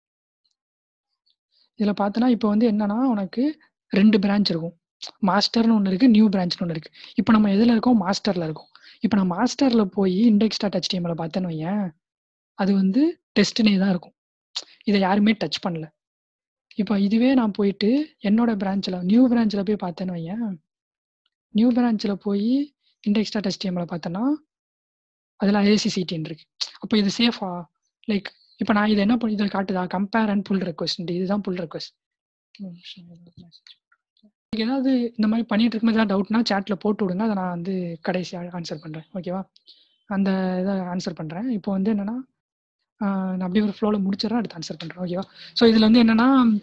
இதில் பார்த்தனா இப்போ வந்து என்னன்னா உனக்கு ரெண்டு பிரான்ச் இருக்கும் மாஸ்டர்னு ஒன்று இருக்குது நியூ பிரான்ச்னு ஒன்று இருக்குது இப்போ நம்ம எதில் இருக்கோம் மாஸ்டரில் இருக்கோம் இப்போ நான் மாஸ்டரில் போய் இண்டெக்ஸ் டாட் ஹெச்டிஎம்ல பார்த்தேன்னு வையேன் அது வந்து டெஸ்ட்னே தான் இருக்கும் இதை யாருமே டச் பண்ணல இப்போ இதுவே நான் போயிட்டு என்னோட பிரான்ச்சில் நியூ பிரான்ச்சில் போய் பார்த்தேன்னு வையேன் நியூ பிரான்ச்சில் போய் இண்டெக்ஸ் டாட் ஹெச்டிஎம்ல பார்த்தேன்னா அதில் ஏசிசிடின்னு இருக்கு அப்போ இது சேஃபா லைக் இப்போ நான் இதை என்ன பண்ணி இதில் காட்டுதா கம்பேர் அண்ட் புல் ரெக்வஸ்ட் இதுதான் புல் ரெக்வஸ்ட் ஏதாவது இந்த மாதிரி பண்ணிட்டு இருக்கும்போது ஏதாவது டவுட்னா சேட்ல போட்டு விடுங்க அதை நான் வந்து கடைசியாக ஆன்சர் பண்ணுறேன் ஓகேவா அந்த இதை ஆன்சர் பண்ணுறேன் இப்போ வந்து என்னன்னா ஆஹ் நான் அப்படியே ஒரு ஃப்ளோவில் முடிச்சிடறேன் அடுத்து ஆன்சர் பண்ணுறேன் ஓகேவா ஸோ இதில் வந்து என்னன்னா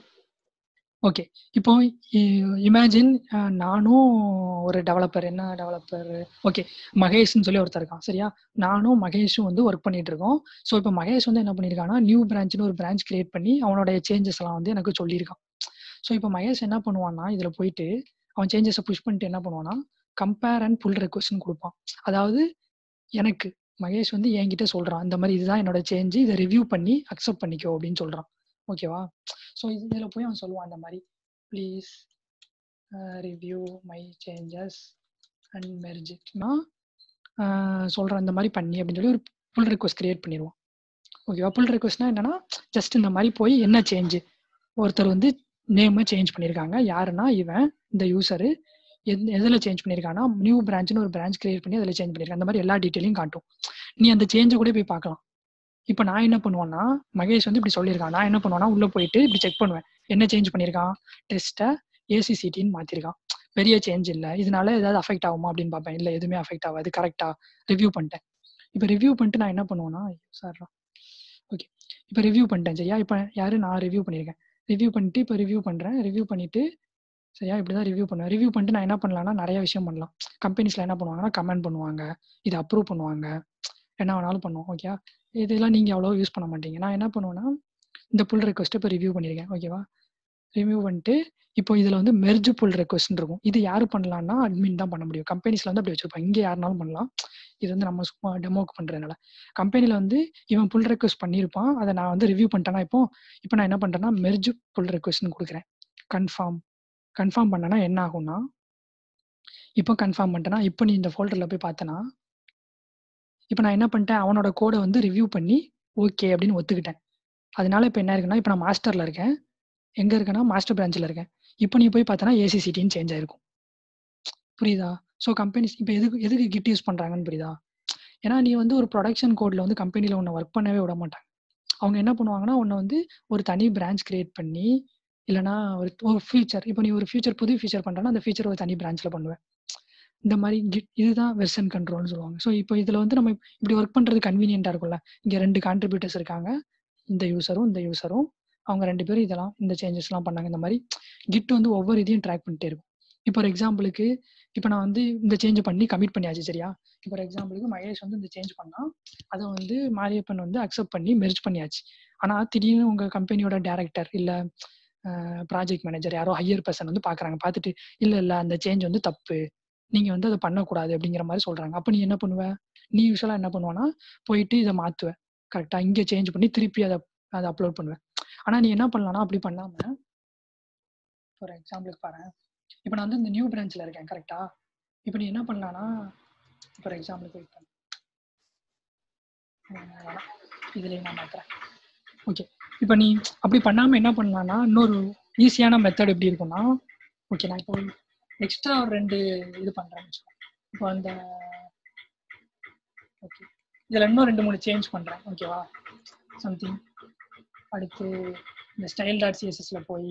ஓகே இப்போ இமேஜின் நானும் ஒரு டெவலப்பர் என்ன டெவலப்பர் ஓகே மகேஷ்னு சொல்லி ஒருத்தர் இருக்கான் சரியா நானும் மகேஷும் வந்து ஒர்க் பண்ணிட்டு இருக்கோம் ஸோ இப்போ மகேஷ் வந்து என்ன பண்ணியிருக்கான்னா நியூ பிரான்ச்னு ஒரு பிரான்ச் கிரியேட் பண்ணி அவனோட சேஞ்சஸ் எல்லாம் வந்து எனக்கு சொல்லியிருக்கான் ஸோ இப்போ மகேஷ் என்ன பண்ணுவான்னா இதில் போயிட்டு அவன் சேஞ்சஸை புஷ் பண்ணிட்டு என்ன பண்ணுவான்னா கம்பேர் அண்ட் புல் ரெக்வஸ்ட்னு கொடுப்பான் அதாவது எனக்கு மகேஷ் வந்து என்கிட்ட சொல்றான் இந்த மாதிரி இதுதான் என்னோட சேஞ்சு இதை ரிவ்யூ பண்ணி அக்செப்ட் பண்ணிக்கோ அப்படின்னு சொல்றான் ஓகேவா ஸோ இது இதில் போய் அவன் சொல்லுவான் இந்த மாதிரி please review my changes and மெர்ஜிட்னா சொல்கிறேன் இந்த மாதிரி பண்ணி அப்படின்னு சொல்லி ஒரு புல் ரெக்வஸ்ட் கிரியேட் பண்ணிடுவான் ஓகேவா புல் ரெக்வஸ்ட்னா என்னன்னா ஜஸ்ட் இந்த மாதிரி போய் என்ன சேஞ்சு ஒருத்தர் வந்து நேமை சேஞ்ச் பண்ணியிருக்காங்க யாருன்னா இவன் இந்த யூசரு எது எதில் சேஞ்ச் பண்ணியிருக்கான்னா நியூ பிரான்ச்னு ஒரு பிரான்ச் கிரியேட் பண்ணி அதில் சேஞ்ச் பண்ணியிருக்காங்க அந்த மாதிரி எல்லா டீட்டெயிலையும் காட்டும் நீ அந்த சேஞ்சை கூட போய் பார்க்கலாம் இப்போ நான் என்ன பண்ணுவேன்னா மகேஷ் வந்து இப்படி சொல்லியிருக்கான் நான் என்ன பண்ணுவேன்னா உள்ளே போயிட்டு இப்படி செக் பண்ணுவேன் என்ன சேஞ்ச் பண்ணியிருக்கான் டெஸ்ட்டை ஏசிசிடின்னு மாற்றிருக்கான் பெரிய சேஞ்ச் இல்லை இதனால ஏதாவது அஃபெக்ட் ஆகுமா அப்படின்னு பார்ப்பேன் இல்லை எதுவுமே அஃபெக்ட் ஆகாது கரெக்டாக ரிவ்யூ பண்ணிட்டேன் இப்போ ரிவ்யூ பண்ணிட்டு நான் என்ன பண்ணுவேன்னா சார் ஓகே இப்போ ரிவ்யூ பண்ணிட்டேன் சரியா இப்போ யாரு நான் ரிவ்யூ பண்ணியிருக்கேன் ரிவ்யூ பண்ணிட்டு இப்போ ரிவ்யூ பண்ணுறேன் ரிவ்யூ பண்ணிட்டு சரியா இப்படி தான் ரிவ்யூ பண்ணுவேன் ரிவ்யூ பண்ணிட்டு நான் என்ன பண்ணலாம்னா நிறைய விஷயம் பண்ணலாம் கம்பெனிஸில் என்ன பண்ணுவாங்கன்னா கமெண்ட் பண்ணுவாங்க இதை அப்ரூவ் பண்ணுவாங்க என்ன வேணாலும் பண்ணுவோம் ஓகே இதெல்லாம் நீங்கள் அவ்வளோ யூஸ் பண்ண மாட்டீங்க நான் என்ன பண்ணுவேன்னா இந்த புல் ரெக்வஸ்ட்டை இப்போ ரிவ்யூ பண்ணியிருக்கேன் ஓகேவா ரிவ்யூ பண்ணிட்டு இப்போ இதில் வந்து மெர்ஜ் புல் ரெக்வஸ்ட்னு இருக்கும் இது யார் பண்ணலாம்னா அட்மின் தான் பண்ண முடியும் கம்பெனிஸில் வந்து அப்படி வச்சிருப்பாங்க இங்கே யாருனாலும் பண்ணலாம் இது வந்து நம்ம சும்மா டெமோக்கு பண்ணுறதுனால கம்பெனியில் வந்து இவன் புல் ரெக்வஸ்ட் பண்ணியிருப்பான் அதை நான் வந்து ரிவ்யூ பண்ணிட்டேன்னா இப்போ இப்போ நான் என்ன பண்ணுறேன்னா மெர்ஜ் புல் ரெக்வஸ்ட்னு கொடுக்குறேன் கன்ஃபார்ம் கன்ஃபார்ம் பண்ணனா என்ன ஆகும்னா இப்போ கன்ஃபார்ம் பண்ணிட்டேன்னா இப்போ நீ இந்த ஃபோல்டரில் போய் பார்த்தனா இப்போ நான் என்ன பண்ணிட்டேன் அவனோட கோடை வந்து ரிவ்யூ பண்ணி ஓகே அப்படின்னு ஒத்துக்கிட்டேன் அதனால இப்போ என்ன இருக்குன்னா இப்போ நான் மாஸ்டரில் இருக்கேன் எங்கே இருக்கேன்னா மாஸ்டர் பிரான்ச்சில் இருக்கேன் இப்போ நீ போய் பார்த்தனா ஏசிசிடின்னு சேஞ்ச் ஆயிருக்கும் புரியுதா ஸோ கம்பெனிஸ் இப்போ எதுக்கு எதுக்கு கிட் யூஸ் பண்ணுறாங்கன்னு புரியுதா ஏன்னா நீ வந்து ஒரு ப்ரொடக்ஷன் கோடில் வந்து கம்பெனியில் உன்னை ஒர்க் பண்ணவே விட மாட்டாங்க அவங்க என்ன பண்ணுவாங்கன்னா உன்னை வந்து ஒரு தனி பிரான்ச் கிரியேட் பண்ணி இல்லைனா ஒரு ஒரு ஃபியூச்சர் இப்போ நீ ஒரு ஃபியூச்சர் புது ஃபியூச்சர் பண்ணுறனா அந்த ஃபியூச்சர் ஒரு தனி பிரான்ச்சில் பண்ணுவேன் இந்த மாதிரி கிட் இதுதான் வெர்ஷன் கண்ட்ரோல்னு சொல்லுவாங்க ஸோ இப்போ இதில் வந்து நம்ம இப்படி ஒர்க் பண்ணுறது கன்வீனியண்ட்டாக இருக்கும்ல இங்கே ரெண்டு கான்ட்ரிபியூட்டர்ஸ் இருக்காங்க இந்த யூசரும் இந்த யூசரும் அவங்க ரெண்டு பேரும் இதெல்லாம் இந்த சேஞ்சஸ்லாம் பண்ணாங்க இந்த மாதிரி கிட் வந்து ஒவ்வொரு இதையும் ட்ராக் பண்ணிட்டே இருக்கும் இப்போ ஒரு எக்ஸாம்பிளுக்கு இப்போ நான் வந்து இந்த சேஞ்ச் பண்ணி கமிட் பண்ணியாச்சு சரியா இப்போ ஒரு எக்ஸாம்பிளுக்கு மகேஷ் வந்து இந்த சேஞ்ச் பண்ணால் அதை வந்து மாரியப்பன் வந்து அக்செப்ட் பண்ணி மெர்ஜ் பண்ணியாச்சு ஆனால் திடீர்னு உங்கள் கம்பெனியோட டேரக்டர் இல்லை ப்ராஜெக்ட் மேனேஜர் யாரோ ஹையர் பர்சன் வந்து பார்க்குறாங்க பார்த்துட்டு இல்லை இல்லை அந்த சேஞ்ச் வந்து தப்பு நீங்கள் வந்து அதை பண்ணக்கூடாது அப்படிங்கிற மாதிரி சொல்கிறாங்க அப்போ நீ என்ன பண்ணுவ நீ யூஸ்வலாக என்ன பண்ணுவேன்னா போயிட்டு இதை மாற்றுவேன் கரெக்டாக இங்கே சேஞ்ச் பண்ணி திருப்பி அதை அதை அப்லோட் பண்ணுவேன் ஆனால் நீ என்ன பண்ணலாம்னா அப்படி பண்ணாமல் ஃபார் எக்ஸாம்பிளுக்கு பாரு இப்போ நான் வந்து இந்த நியூ பிரான்ச்சில் இருக்கேன் கரெக்டா இப்போ நீ என்ன பண்ணலான்னா ஃபார் எக்ஸாம்பிளுக்கு வெயிட் பண்ண இதுலேயே நான் மாற்றுறேன் ஓகே இப்போ நீ அப்படி பண்ணாமல் என்ன பண்ணலான்னா இன்னொரு ஈஸியான மெத்தட் எப்படி இருக்கும்னா ஓகே நான் இப்போ எக்ஸ்ட்ரா ஒரு ரெண்டு இது பண்ணுறேன்னு வச்சுக்கோ இப்போ அந்த ஓகே இதில் இன்னும் ரெண்டு மூணு சேஞ்ச் பண்ணுறேன் ஓகேவா சம்திங் அடுத்து இந்த ஸ்டைல் டாட் சிஎஸ்எஸ்ல போய்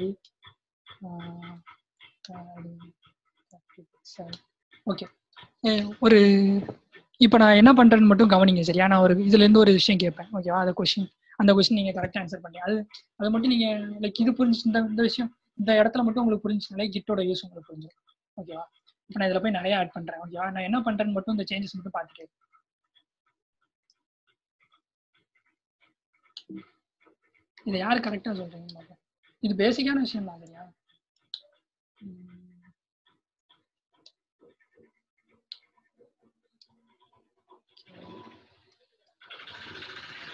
ஓகே ஒரு இப்போ நான் என்ன பண்ணுறேன்னு மட்டும் கவனிங்க சரியா நான் ஒரு இதுலேருந்து ஒரு விஷயம் கேட்பேன் ஓகேவா அந்த கொஷின் அந்த கொஷின் நீங்கள் கரெக்டாக ஆன்சர் பண்ணி அது அதை மட்டும் நீங்கள் லைக் இது புரிஞ்சு இந்த இந்த விஷயம் இந்த இடத்துல மட்டும் உங்களுக்கு புரிஞ்சுனாலே கிட்டோட யூஸ் உங்களுக்கு புரிஞ்சிடும் ஓகேவா இப்போ நான் இதில் போய் நிறைய ஆட் பண்ணுறேன் ஓகேவா நான் என்ன பண்ணுறேன்னு மட்டும் இந்த சேஞ்சஸ் மட்டும் பார்த்துட்டு இதை யார் கரெக்டாக சொல்கிறீங்க இது பேசிக்கான விஷயம் தான் சரியா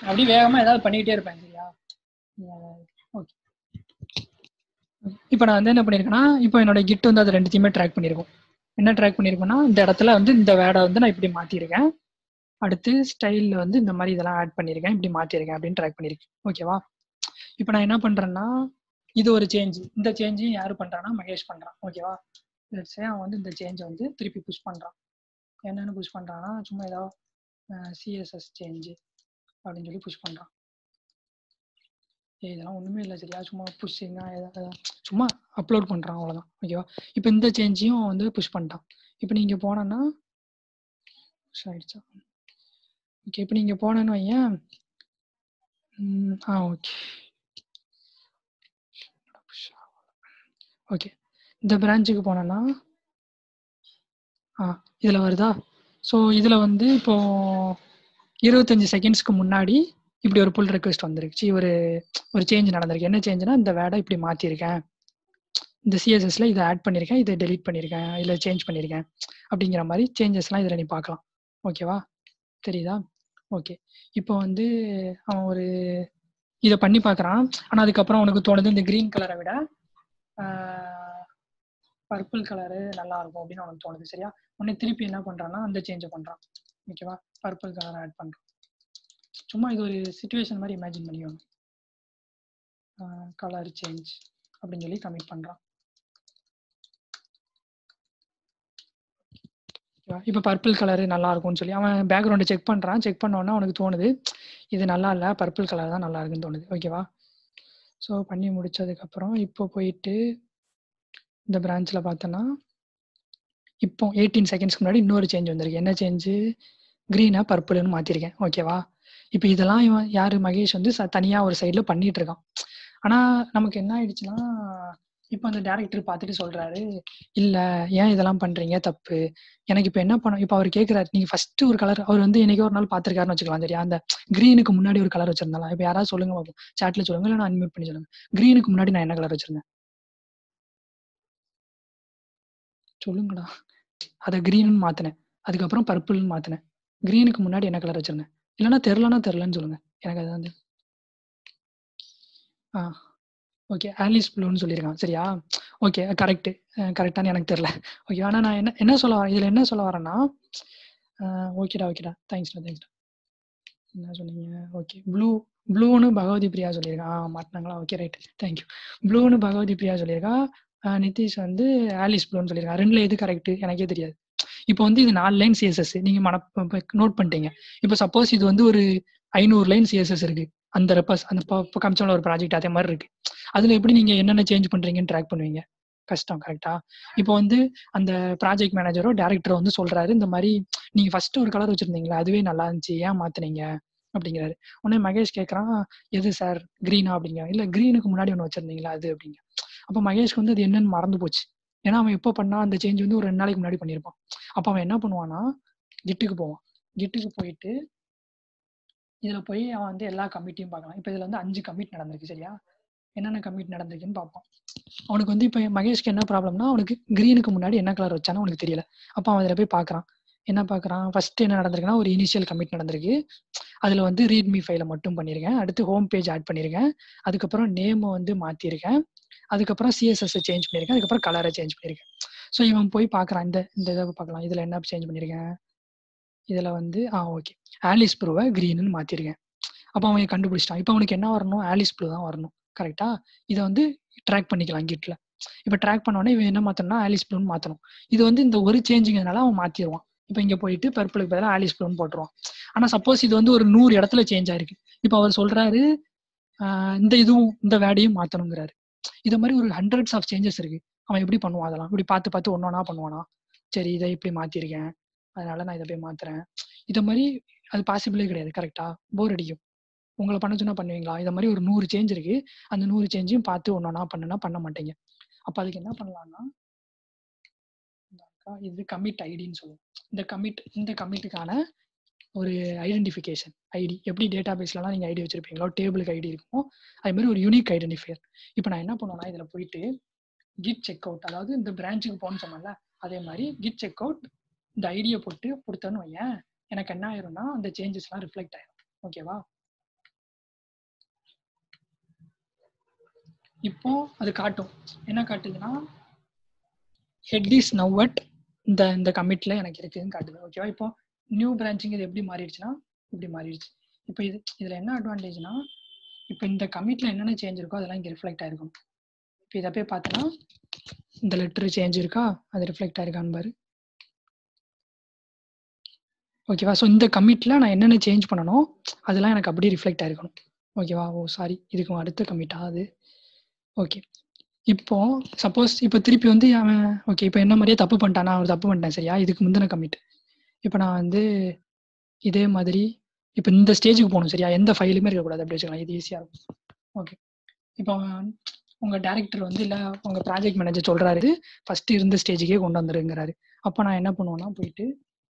அப்படி வேகமா ஏதாவது பண்ணிக்கிட்டே இருப்பேன் சரியா ஓகே இப்போ நான் வந்து என்ன பண்ணியிருக்கேன்னா இப்போ என்னோட கிட் வந்து அது ரெண்டுத்தையுமே ட்ராக் பண்ணியிருக்கோம் என்ன ட்ராக் பண்ணியிருக்கோம்னா இந்த இடத்துல வந்து இந்த வேடை வந்து நான் இப்படி மாற்றிருக்கேன் அடுத்து ஸ்டைலில் வந்து இந்த மாதிரி இதெல்லாம் ஆட் பண்ணியிருக்கேன் இப்படி மாற்றிருக்கேன் அப்படின்னு ட்ராக் பண்ணியிருக்கேன் ஓகேவா இப்போ நான் என்ன பண்ணுறேன்னா இது ஒரு சேஞ்ச் இந்த சேஞ்சையும் யார் பண்ணுறான்னா மகேஷ் பண்ணுறான் ஓகேவா லெட்ஸே அவன் வந்து இந்த சேஞ்சை வந்து திருப்பி புஷ் பண்ணுறான் என்னென்னு புஷ் பண்ணுறான்னா சும்மா ஏதாவது சிஎஸ்எஸ் சேஞ்சு அப்படின்னு சொல்லி புஷ் பண்ணுறான் ஏய் இதெல்லாம் ஒன்றுமே இல்லை சரியா சும்மா புஷ்ஷிங்க ஏதாவது சும்மா அப்லோட் பண்ணுறான் அவ்வளோதான் ஓகேவா இப்போ இந்த சேஞ்சையும் வந்து புஷ் பண்ணிட்டான் இப்போ நீங்கள் போனோன்னா புஷ் ஆயிடுச்சா ஓகே இப்போ நீங்கள் போனேன்னு வையேன் ம், ஆ ஓகே ஓகே இந்த பிரான்ச்சுக்கு போனேன்னா ஆ இதில் வருதா ஸோ இதில் வந்து இப்போ இருபத்தஞ்சி செகண்ட்ஸ்க்கு முன்னாடி இப்படி ஒரு புல் ரெக்வெஸ்ட் வந்துருச்சு ஒரு ஒரு சேஞ்ச் நடந்திருக்கு என்ன சேஞ்சுனா இந்த வேடை இப்படி மாற்றிருக்கேன் இந்த சிஎஸ்எஸ்ல இதை ஆட் பண்ணியிருக்கேன் இதை டெலீட் பண்ணியிருக்கேன் இல்லை சேஞ்ச் பண்ணியிருக்கேன் அப்படிங்கிற மாதிரி சேஞ்சஸ்லாம் இதில் நீ பார்க்கலாம் ஓகேவா தெரியுதா ஓகே இப்போ வந்து அவன் ஒரு இதை பண்ணி பார்க்குறான் ஆனால் அதுக்கப்புறம் அவனுக்கு தோணுது இந்த க்ரீன் கலரை விட பர்பிள் கலரு நல்லா இருக்கும் அப்படின்னு அவனுக்கு தோணுது சரியா உடனே திருப்பி என்ன பண்ணுறான்னா அந்த சேஞ்சை பண்ணுறான் ஓகேவா பர்பிள் கலர் ஆட் பண்ணுறான் சும்மா இது ஒரு சுச்சுவேஷன் மாதிரி இமேஜின் பண்ணிக்கோங்க கலர் சேஞ்ச் அப்படின்னு சொல்லி கமிட் பண்ணுறான் இப்போ பர்பிள் கலரு நல்லா இருக்கும்னு சொல்லி அவன் பேக்ரவுண்டை செக் பண்ணுறான் செக் பண்ணோன்னா அவனுக்கு தோணுது இது நல்லா இல்லை பர்பிள் கலர் தான் நல்லா இருக்குன்னு தோணுது ஓகேவா ஸோ பண்ணி முடிச்சதுக்கப்புறம் இப்போ போயிட்டு இந்த பிரான்ச்சில் பார்த்தோன்னா இப்போ எயிட்டீன் செகண்ட்ஸ்க்கு முன்னாடி இன்னொரு சேஞ்ச் வந்திருக்கு என்ன சேஞ்சு க்ரீனை பர்பிள்னு மாற்றிருக்கேன் ஓகேவா இப்போ இதெல்லாம் இவன் யார் மகேஷ் வந்து ச தனியாக ஒரு சைடில் பண்ணிட்டு இருக்கான் ஆனால் நமக்கு என்ன ஆயிடுச்சுன்னா இப்போ அந்த டேரக்டர் பார்த்துட்டு சொல்கிறாரு இல்லை ஏன் இதெல்லாம் பண்ணுறீங்க தப்பு எனக்கு இப்போ என்ன பண்ண இப்போ அவர் கேட்குறாரு நீங்கள் ஃபர்ஸ்ட் ஒரு கலர் அவர் வந்து என்னைக்கோ ஒரு நாள் பார்த்துருக்காருன்னு வச்சுக்கலாம் சரியா அந்த க்ரீனுக்கு முன்னாடி ஒரு கலர் வச்சிருந்தாலாம் இப்போ யாராவது சொல்லுங்க பார்ப்போம் சாட்டில் சொல்லுங்க இல்லை நான் அன்மியூட் பண்ணி சொல்லுங்க க்ரீனுக்கு முன்னாடி நான் என்ன கலர் வச்சிருந்தேன் சொல்லுங்கடா அதை க்ரீன்னு மாற்றினேன் அதுக்கப்புறம் பர்பிள்னு மாற்றினேன் க்ரீனுக்கு முன்னாடி என்ன கலர் வச்சிருந்தேன் இல்லைன்னா தெரிலனா தெரிலன்னு சொல்லுங்க எனக்கு அது வந்து ஆ ஓகே ஆலிஸ் ப்ளூன்னு சொல்லியிருக்கான் சரியா ஓகே கரெக்டு கரெக்டானு எனக்கு தெரில ஓகே ஆனால் நான் என்ன என்ன சொல்ல வரேன் இதில் என்ன சொல்ல வரேன்னா ஓகேடா ஓகேடா தேங்க்ஸ்டா தேங்க்ஸ்டா என்ன சொன்னீங்க ஓகே ப்ளூ ப்ளூன்னு பகவதி பிரியா சொல்லியிருக்கா ஆ மாட்டினாங்களா ஓகே ரைட் தேங்க்யூ ப்ளூன்னு பகவதி பிரியா சொல்லியிருக்கா நிதிஷ் வந்து ஆலிஸ் ப்ளூன்னு சொல்லியிருக்கா ரெண்டுல எது கரெக்ட் எனக்கே தெரியாது இப்போ வந்து இது நாலு லைன் சிஎஸ்எஸ் நீங்க மன நோட் பண்ணிட்டீங்க இப்போ சப்போஸ் இது வந்து ஒரு ஐநூறு லைன் சிஎஸ்எஸ் இருக்கு அந்த ரெப்பஸ் அந்த இப்போ காமிச்சோம்ல ஒரு ப்ராஜெக்ட் அதே மாதிரி இருக்கு அதுல எப்படி நீங்க என்னென்ன சேஞ்ச் பண்றீங்கன்னு ட்ராக் பண்ணுவீங்க கஷ்டம் கரெக்டா இப்போ வந்து அந்த ப்ராஜெக்ட் மேனேஜரோ டேரக்டரோ வந்து சொல்றாரு இந்த மாதிரி நீங்க ஃபர்ஸ்ட் ஒரு கலர் வச்சிருந்தீங்களா அதுவே நல்லா இருந்துச்சு ஏன் மாத்துனீங்க அப்படிங்கிறாரு உடனே மகேஷ் கேட்கறான் எது சார் க்ரீனா அப்படிங்க இல்ல க்ரீனுக்கு முன்னாடி ஒன்று வச்சிருந்தீங்களா அது அப்படிங்க அப்போ மகேஷ்க்கு வந்து அது என்னன்னு மறந்து போச்சு ஏன்னா அவன் எப்போ பண்ணா அந்த சேஞ்ச் வந்து ஒரு ரெண்டு நாளைக்கு முன்னாடி பண்ணியிருப்பான் அப்போ அவன் என்ன பண்ணுவான்னா கிட்டுக்கு போவான் கிட்டுக்கு போயிட்டு இதுல போய் அவன் வந்து எல்லா கமிட்டியும் பார்க்கலாம் இப்போ இதுல வந்து அஞ்சு கமிட் நடந்திருக்கு சரியா என்னென்ன கமிட் நடந்திருக்குன்னு பார்ப்பான் அவனுக்கு வந்து இப்போ மகேஷ்க்கு என்ன ப்ராப்ளம்னா அவனுக்கு க்ரீனுக்கு முன்னாடி என்ன கலர் வச்சானோ அவனுக்கு தெரியல அப்போ அவன் அதில் போய் பார்க்குறான் என்ன பார்க்குறான் ஃபர்ஸ்ட் என்ன நடந்திருக்குன்னா ஒரு இனிஷியல் கமிட் நடந்திருக்கு அதில் வந்து ரீட்மி ஃபைலை மட்டும் பண்ணியிருக்கேன் அடுத்து ஹோம் பேஜ் ஆட் பண்ணியிருக்கேன் அதுக்கப்புறம் நேமை வந்து மாற்றிருக்கேன் அதுக்கப்புறம் சிஎஸ்எஸ் சேஞ்ச் பண்ணியிருக்கேன் அதுக்கப்புறம் கலரை சேஞ்ச் பண்ணியிருக்கேன் ஸோ இவன் போய் பார்க்குறான் இந்த இந்த இதை பார்க்கலாம் இதில் என்ன சேஞ்ச் பண்ணியிருக்கேன் இதில் வந்து ஆ ஓகே ஆலிஸ் ப்ரூவை க்ரீனுன்னு மாற்றிருக்கேன் அப்போ அவன் கண்டுபிடிச்சிட்டான் இப்போ அவனுக்கு என்ன வரணும் ஆலிஸ் ப்ளூ தான் வரணும் கரெக்டா இதை வந்து ட்ராக் பண்ணிக்கலாம் கிட்ல இப்போ ட்ராக் பண்ணோடனே இவன் என்ன மாற்றணும்னா ஆலிஸ் ப்ளூன்னு மாற்றணும் இது வந்து இந்த ஒரு சேஞ்சுங்கிறதுனால அவன் மாற்றிடுவான் இப்போ இங்கே போயிட்டு பர்பிளுக்கு பதிலாக ஆலிஸ் ப்ளூன்னு போட்டுருவான் ஆனால் சப்போஸ் இது வந்து ஒரு நூறு இடத்துல சேஞ்ச் ஆயிருக்கு இப்போ அவர் சொல்றாரு இந்த இதுவும் இந்த வேடையும் மாற்றணுங்கிறாரு இது மாதிரி ஒரு ஹண்ட்ரட்ஸ் ஆஃப் சேஞ்சஸ் இருக்கு அவன் எப்படி பண்ணுவான் அதெல்லாம் இப்படி பார்த்து பார்த்து ஒன்னொன்னா பண்ணுவானா சரி இதை இப்படி மாத்திருக்கேன் அதனால நான் இதை போய் மாத்துறேன் இதை மாதிரி அது பாசிபிளே கிடையாது கரெக்டா போர் அடிக்கும் உங்களை பண்ண சொன்னா பண்ணுவீங்களா இதை மாதிரி ஒரு நூறு சேஞ்ச் இருக்கு அந்த நூறு சேஞ்சையும் பார்த்து ஒன்னொன்னா பண்ணுனா பண்ண மாட்டீங்க அப்ப அதுக்கு என்ன பண்ணலாம்னா இது கமிட் ஐடின்னு சொல்லுவோம் இந்த கமிட் இந்த கமிட்டுக்கான ஒரு ஐடென்டிஃபிகேஷன் ஐடி எப்படி டேட்டா பேஸ்லலாம் நீங்கள் ஐடி வச்சிருப்பீங்களோ டேபிளுக்கு ஐடி இருக்குமோ அதே மாதிரி ஒரு யூனிக் ஐடென்டிஃபையர் இப்போ நான் என்ன பண்ணுவேன்னா இதில் போயிட்டு கிட் செக் அவுட் அதாவது இந்த பிரான்ச்சுக்கு போகணும்னு சொன்னல அதே மாதிரி கிட் செக் அவுட் இந்த ஐடியை போட்டு கொடுத்தேன்னு வையேன் எனக்கு என்ன ஆயிரும்னா அந்த சேஞ்சஸ்லாம் ரிஃப்ளெக்ட் ஆயிரும் ஓகேவா இப்போ அது காட்டும் என்ன காட்டுதுன்னா ஹெட் இஸ் நவ் அட் இந்த இந்த கமிட்ல எனக்கு இருக்குதுன்னு காட்டுது ஓகேவா இப்போ நியூ பிரான்ச்சிங் இது எப்படி மாறிடுச்சுன்னா இப்படி மாறிடுச்சு இப்போ இது இதுல என்ன அட்வான்டேஜ்னா இப்போ இந்த கமிட்ல என்னென்ன சேஞ்ச் இருக்கோ அதெல்லாம் இங்கே ரிஃப்ளெக்ட் ஆயிருக்கும் இப்போ இதை போய் பார்த்தோன்னா இந்த லெட்டர் சேஞ்ச் இருக்கா அது ரிஃப்ளெக்ட் ஆயிருக்கான்னு பாரு ஓகேவா ஸோ இந்த கமிட்ல நான் என்னென்ன சேஞ்ச் பண்ணணும் அதெல்லாம் எனக்கு அப்படியே ரிஃப்ளெக்ட் ஆயிருக்கணும் ஓகேவா ஓ சாரி இதுக்கு அடுத்த கமிட்டா அது ஓகே இப்போ சப்போஸ் இப்போ திருப்பி வந்து அவன் ஓகே இப்போ என்ன மாதிரியே தப்பு பண்ணிட்டான் நான் ஒரு தப்பு பண்ணிட்டேன் சரியா இதுக்கு முந்தின கமிட் இப்போ நான் வந்து இதே மாதிரி இப்போ இந்த ஸ்டேஜுக்கு போகணும் சரியா எந்த ஃபைலுமே இருக்கக்கூடாது அப்படி வச்சுக்கலாம் இது ஈஸியாக இருக்கும் ஓகே இப்போ உங்க டேரக்டர் வந்து இல்லை உங்க ப்ராஜெக்ட் மேனேஜர் சொல்றாரு ஃபர்ஸ்ட் இருந்த ஸ்டேஜுக்கே கொண்டு வந்துருங்கிறாரு அப்போ நான் என்ன பண்ணுவேன்னா போயிட்டு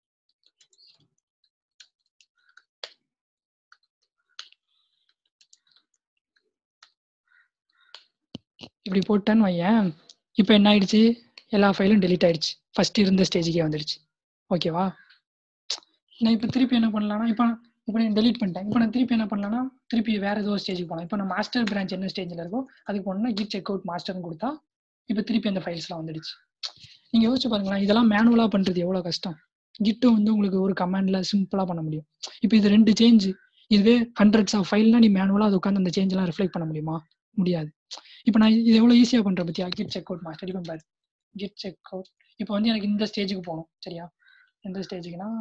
இப்படி போட்டேன்னு வையேன் இப்போ என்ன ஆயிடுச்சு எல்லா ஃபைலும் டெலீட் ஆயிடுச்சு ஃபர்ஸ்ட் இருந்த ஸ்டேஜுக்கே வந்துடுச்சு ஓகேவா நான் இப்போ திருப்பி என்ன பண்ணலாம்னா இப்போ இப்போ நான் டெலீட் பண்ணிட்டேன் இப்போ நான் திருப்பி என்ன பண்ணலாம்னா திருப்பி வேற ஏதோ ஸ்டேஜுக்கு போகலாம் இப்போ நான் மாஸ்டர் பிரான்ச் என்ன ஸ்டேஜில் இருக்கோ அதுக்கு போனோம்னா கிட் செக் அவுட் மாஸ்டர்னு கொடுத்தா இப்போ திருப்பி அந்த ஃபைல்ஸ்லாம் வந்துடுச்சு நீங்கள் யோசிச்சு பாருங்களேன் இதெல்லாம் மேனுவலாக பண்ணுறது எவ்வளோ கஷ்டம் கிட்டும் வந்து உங்களுக்கு ஒரு கமாண்டில் சிம்பிளாக பண்ண முடியும் இப்போ இது ரெண்டு சேஞ்ச் இதுவே ஹண்ட்ரட்ஸ் ஆஃப் ஃபைல்னா நீ மேனுவலாக அது உட்காந்து அந்த சேஞ்செலாம் ரிஃப்ளெக்ட் பண்ண முடியுமா முடியாது இப்போ நான் இது எவ்வளோ ஈஸியாக பண்ணுறேன் பத்தியா கிட் செக் அவுட் மாஸ்டர் இப்போ பாரு கிட் செக் அவுட் இப்போ வந்து எனக்கு இந்த ஸ்டேஜுக்கு போகணும் சரியா எந்த ஸ்டேஜுக்குன்னா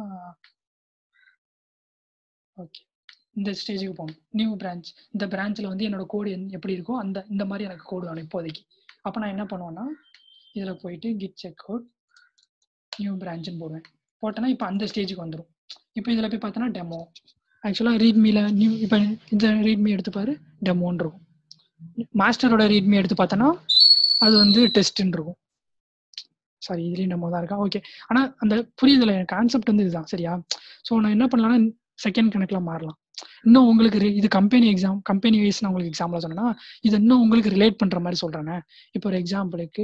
ஓகே இந்த ஸ்டேஜுக்கு போகணும் நியூ பிரான்ச் இந்த பிரான்ச்சில் வந்து என்னோட கோடு எப்படி இருக்கோ அந்த இந்த மாதிரி எனக்கு கோடு வேணும் இப்போதைக்கு அப்போ நான் என்ன பண்ணுவேன்னா இதில் போயிட்டு கிட் செக் அவுட் நியூ பிரான்ச்சுன்னு போடுவேன் போட்டேன்னா இப்போ அந்த ஸ்டேஜுக்கு வந்துடும் இப்போ இதில் போய் பார்த்தோன்னா டெமோ ஆக்சுவலாக ரீட்மியில் நியூ இப்போ இந்த ரீட்மி எடுத்து பாரு டெமோன்னு இருக்கும் மாஸ்டரோட ரீட்மி எடுத்து பார்த்தோன்னா அது வந்து டெஸ்ட்டுன்னு இருக்கும் சாரி இதுலேயும் டெமோ தான் இருக்கா ஓகே ஆனால் அந்த புரியுதுல எனக்கு கான்செப்ட் வந்து இதுதான் சரியா ஸோ நான் என்ன பண்ணலாம்னா செகண்ட் கணக்கில் மாறலாம் இன்னும் உங்களுக்கு re- இது கம்பெனி எக்ஸாம் கம்பெனி வைஸ் நான் உங்களுக்கு எக்ஸாம்பிள் சொன்னேன்னா இது இன்னும் உங்களுக்கு ரிலேட் பண்ணுற மாதிரி சொல்கிறேனே இப்போ ஒரு எக்ஸாம்பிளுக்கு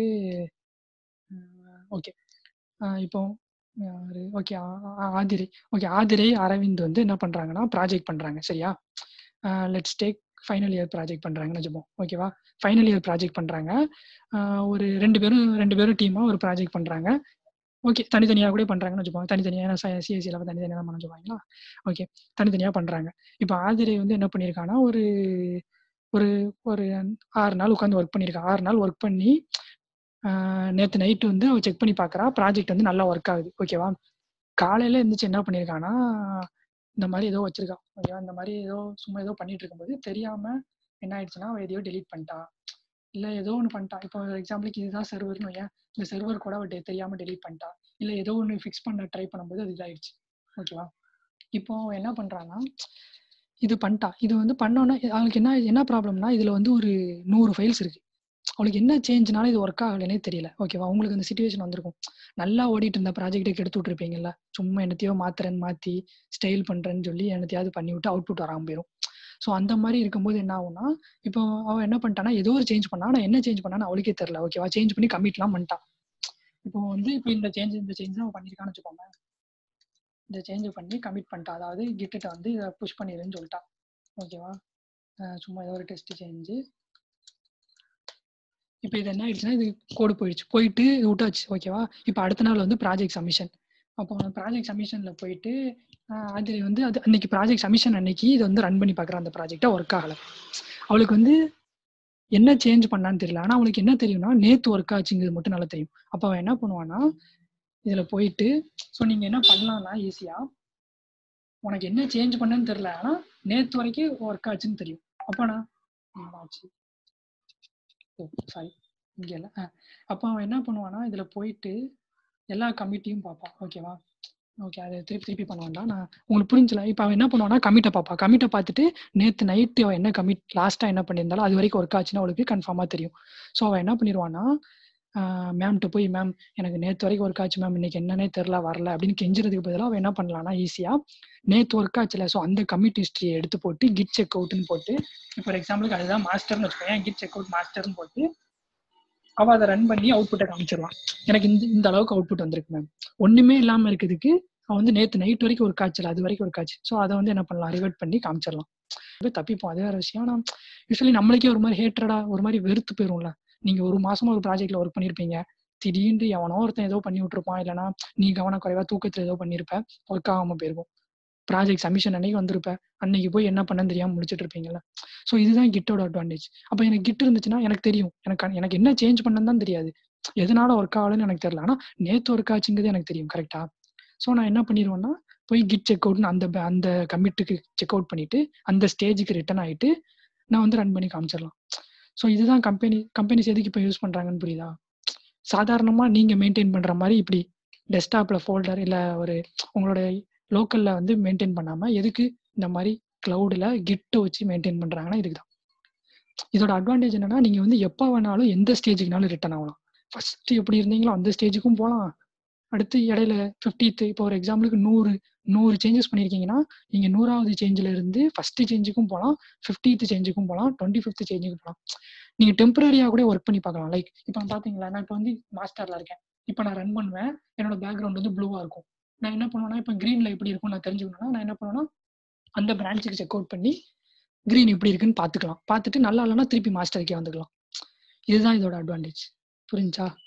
ஓகே இப்போ ஓகே ஆதிரை ஓகே ஆதிரை அரவிந்த் வந்து என்ன பண்ணுறாங்கன்னா ப்ராஜெக்ட் பண்ணுறாங்க சரியா let's take final year project பண்ணுறாங்கன்னு வச்சுப்போம் ஓகேவா ஃபைனல் இயர் ப்ராஜெக்ட் பண்ணுறாங்க ஒரு ரெண்டு பேரும் ரெண்டு பேரும் டீமாக ஒரு ப்ராஜெக்ட் பண்ணுறாங்க ஓகே தனித்தனியாக கூட பண்ணுறாங்கன்னு வச்சுப்போம் தனித்தனியாக சிஎஸ்சியில் தனித்தனியாக தான் பண்ண வச்சுப்பாங்களா ஓகே தனித்தனியாக பண்ணுறாங்க இப்போ ஆதிரை வந்து என்ன பண்ணியிருக்காங்கன்னா ஒரு ஒரு ஒரு ஆறு நாள் உட்காந்து ஒர்க் பண்ணியிருக்கா ஆறு நாள் ஒர்க் பண்ணி நேற்று நைட்டு வந்து அவள் செக் பண்ணி பார்க்குறா ப்ராஜெக்ட் வந்து நல்லா ஒர்க் ஆகுது ஓகேவா காலையில் இருந்துச்சு என்ன பண்ணியிருக்கான்னா இந்த மாதிரி ஏதோ வச்சிருக்கா ஓகேவா இந்த மாதிரி ஏதோ சும்மா ஏதோ பண்ணிட்டு இருக்கும்போது தெரியாமல் என்ன ஆயிடுச்சுன்னா அவள் எதையோ டெலீட் பண்ணிட்டா இல்லை ஏதோ ஒன்று பண்ணிட்டா இப்போ எக்ஸாம்பிளுக்கு இதுதான் சர்வர்னு ஏன் இந்த சர்வர் கூட அவள் டெ- தெரியாம டெலீட் பண்ணிட்டா இல்லை ஏதோ ஒன்று ஃபிக்ஸ் பண்ண ட்ரை பண்ணும்போது அது இதாயிடுச்சு ஓகேவா இப்போ அவ என்ன பண்றான்னா இது பண்ணிட்டா இது வந்து பண்ணோன்னா அவளுக்கு என்ன என்ன ப்ராப்ளம்னா இதுல வந்து ஒரு நூறு ஃபைல்ஸ் இருக்கு அவளுக்கு என்ன சேஞ்ச்னால இது ஒர்க் ஆகலைன்னே தெரியல ஓகேவா உங்களுக்கு அந்த சுச்சுவேஷன் வந்திருக்கும் நல்லா ஓடிட்டு இருந்த ப்ராஜெக்டை கெடுத்து விட்டுருப்பீங்கல்ல சும்மா என்னத்தையோ மாத்துறேன்னு மாத்தி ஸ்டைல் பண்றேன்னு சொல்லி என்னத்தையாவது பண்ணி விட்டு அவுட்புட் வராம போயிடும் ஸோ அந்த மாதிரி இருக்கும்போது என்ன ஆகும்னா இப்போ அவ என்ன பண்ணிட்டானா ஏதோ ஒரு சேஞ்ச் பண்ணா ஆனா என்ன சேஞ்ச் பண்ணான்னு அவளுக்கே தெரியல ஓகேவா சேஞ்ச் பண்ணி கமிட்லாம் பண்ணிட்டா இப்போ வந்து இப்போ இந்த சேஞ்ச் இந்த சேஞ்ச் தான் அவ பண்ணியிருக்கான்னு வச்சுக்கோங்க இந்த சேஞ்சை பண்ணி கமிட் பண்ணிட்டா அதாவது கிட்ட வந்து இதை புஷ் பண்ணிடுன்னு சொல்லிட்டா ஓகேவா அஹ் சும்மா ஏதோ ஒரு டெஸ்ட் சேஞ்சு இப்போ இது என்ன ஆயிடுச்சுன்னா இது கோடு போயிடுச்சு போயிட்டு இது விட்டாச்சு ஓகேவா இப்போ அடுத்த நாள் வந்து ப்ராஜெக்ட் சப்மிஷன் அப்போ ப்ராஜெக்ட் சப்மிஷனில் போயிட்டு ஆஹ் அது வந்து அது அன்னைக்கு ப்ராஜெக்ட் சப்மிஷன் அன்னைக்கு இதை வந்து ரன் பண்ணி பார்க்குற அந்த ப்ராஜெக்டை ஒர்க் ஆகலை அவளுக்கு வந்து என்ன சேஞ்ச் பண்ணான்னு தெரியல ஆனால் அவளுக்கு என்ன தெரியும்னா நேத்து ஒர்க் ஆச்சுங்கிறது மட்டும் நல்லா தெரியும் அப்போ அவன் என்ன பண்ணுவான்னா இதில் போயிட்டு ஸோ நீங்கள் என்ன பண்ணலாம்னா ஈஸியாக உனக்கு என்ன சேஞ்ச் பண்ணேன்னு தெரியல ஆனால் நேத்து வரைக்கும் ஒர்க் ஆச்சுன்னு தெரியும் அப்போனா ஆச்சு ஓ சாரி இங்கே இல்லை ஆ அப்போ அவன் என்ன பண்ணுவான்னா இதில் போயிட்டு எல்லா கமிட்டியும் பார்ப்பான் ஓகேவா ஓகே அதை திருப்பி திருப்பி பண்ண வேண்டாம் நான் உங்களுக்கு புரிஞ்சல இப்போ அவன் என்ன பண்ணுவான்னா கமிட்டை பார்ப்பா கமிட்டை பார்த்துட்டு நேற்று நைட்டு அவன் என்ன கமிட் லாஸ்ட்டாக என்ன பண்ணியிருந்தாலும் அது வரைக்கும் ஒர்க் ஆச்சுன்னா அவளுக்கு கன்ஃபார்மாக தெரியும் ஸோ அவன் என்ன பண்ணிடுவான்னா மேம்கிட்ட போய் மேம் எனக்கு நேற்று வரைக்கும் ஒர்க் ஆச்சு மேம் இன்னைக்கு என்னன்னே தெரில வரல அப்படின்னு கெஞ்சுறதுக்கு பதிலாக அவன் என்ன பண்ணலாம்னா ஈஸியாக நேற்று ஒர்க் ஆச்சுல ஸோ அந்த கமிட் ஹிஸ்ட்ரியை எடுத்து போட்டு கிட் செக் அவுட்னு போட்டு இப்போ ஒரு எக்ஸாம்பிளுக்கு அதுதான் மாஸ்டர்னு வச்சுக்கோங்க கிட் செக் அவுட் மாஸ்டர்னு போட்டு அவள் அதை ரன் பண்ணி அவுட்புட்டை காமிச்சிடலாம் எனக்கு இந்த இந்த அளவுக்கு அவுட்புட் வந்திருக்கு மேம் ஒண்ணுமே இல்லாம இருக்கிறதுக்கு அவன் வந்து நேற்று நைட் வரைக்கும் ஒரு காய்ச்சல் அது வரைக்கும் ஒரு காய்ச்சல் ஸோ அதை வந்து என்ன பண்ணலாம் ரிவர்ட் பண்ணி காமிச்சிடலாம் போய் தப்பிப்போம் அது வேற விஷயம் ஆனால் யூஸ்வலி நம்மளுக்கே ஒரு மாதிரி ஹேட்ரடா ஒரு மாதிரி வெறுத்து போயிரும்ல நீங்க ஒரு மாசமா ஒரு ப்ராஜெக்ட்ல ஒர்க் பண்ணிருப்பீங்க திடீர்னு எவனோ ஒருத்தன் ஏதோ பண்ணி விட்டுருப்பான் இல்லைன்னா நீ கவனக்குறைவா தூக்கத்துல ஏதோ பண்ணிருப்ப ஒர்க் ஆகாம போயிருக்கும் ப்ராஜெக்ட் சப்மிஷன் அன்னைக்கு வந்திருப்ப அன்னைக்கு போய் என்ன பண்ணன்னு தெரியாம முடிச்சிட்டு இருப்பீங்கல்ல ஸோ இதுதான் கிட்டோட அட்வான்டேஜ் அப்போ எனக்கு கிட் இருந்துச்சுன்னா எனக்கு தெரியும் எனக்கு எனக்கு என்ன சேஞ்ச் பண்ணன்னு தான் தெரியாது எதனால ஒர்க் ஆகலன்னு எனக்கு தெரியல ஆனா நேத்து ஒர்க் ஆச்சுங்கிறது எனக்கு தெரியும் கரெக்டா ஸோ நான் என்ன பண்ணிடுவேன்னா போய் கிட் செக் அவுட்னு அந்த ba- அந்த கமிட்டுக்கு செக் அவுட் பண்ணிட்டு அந்த ஸ்டேஜுக்கு ரிட்டர்ன் ஆயிட்டு நான் வந்து ரன் பண்ணி காமிச்சிடலாம் ஸோ இதுதான் கம்பெனி கம்பெனிஸ் எதுக்கு இப்போ யூஸ் பண்றாங்கன்னு புரியுதா சாதாரணமா நீங்க மெயின்டைன் பண்ற மாதிரி இப்படி டெஸ்க்டாப்ல ஃபோல்டர் இல்ல ஒரு உங்களோட லோக்கல்ல வந்து மெயின்டைன் பண்ணாம எதுக்கு இந்த மாதிரி கிளவுடில் கிட்ட வச்சு மெயின்டைன் பண்றாங்கன்னா இதுக்கு தான் இதோட அட்வான்டேஜ் என்னன்னா நீங்க வந்து எப்போ வேணாலும் எந்த ஸ்டேஜுக்குனாலும் ரிட்டர்ன் ஆகலாம் ஃபர்ஸ்ட் எப்படி இருந்தீங்களோ அந்த ஸ்டேஜுக்கும் போகலாம் அடுத்து இடையில ஃபிஃப்டித்து இப்போ ஒரு எக்ஸாம்பிளுக்கு நூறு நூறு சேஞ்சஸ் பண்ணியிருக்கீங்கன்னா நீங்க நூறாவது சேஞ்சில் இருந்து ஃபர்ஸ்ட் சேஞ்சுக்கும் போகலாம் ஃபிஃப்டித்து சேஞ்சுக்கும் போகலாம் டுவெண்ட்டி ஃபிஃப்த் சேஞ்சுக்கும் போகலாம் நீங்க டெம்பரரியா கூட ஒர்க் பண்ணி பார்க்கலாம் லைக் இப்போ பாத்தீங்களா நான் இப்போ வந்து மாஸ்டர்ல இருக்கேன் இப்போ நான் ரன் பண்ணுவேன் என்னோட பேக்ரவுண்ட் வந்து ப்ளூவா இருக்கும் நான் என்ன பண்ணுவேன்னா இப்போ கிரீன்ல எப்படி இருக்கும் நான் தெரிஞ்சுக்கணும்னா நான் என்ன பண்ணுவேன்னா அந்த பிரான்ச்சுக்கு செக் அவுட் பண்ணி கிரீன் எப்படி இருக்குன்னு பார்த்துக்கலாம் பார்த்துட்டு நல்லா இல்லைன்னா திருப்பி மாஸ்டருக்கே வந்துக்கலாம் இதுதான் இதோட அட்வான்டேஜ் புரிஞ்சா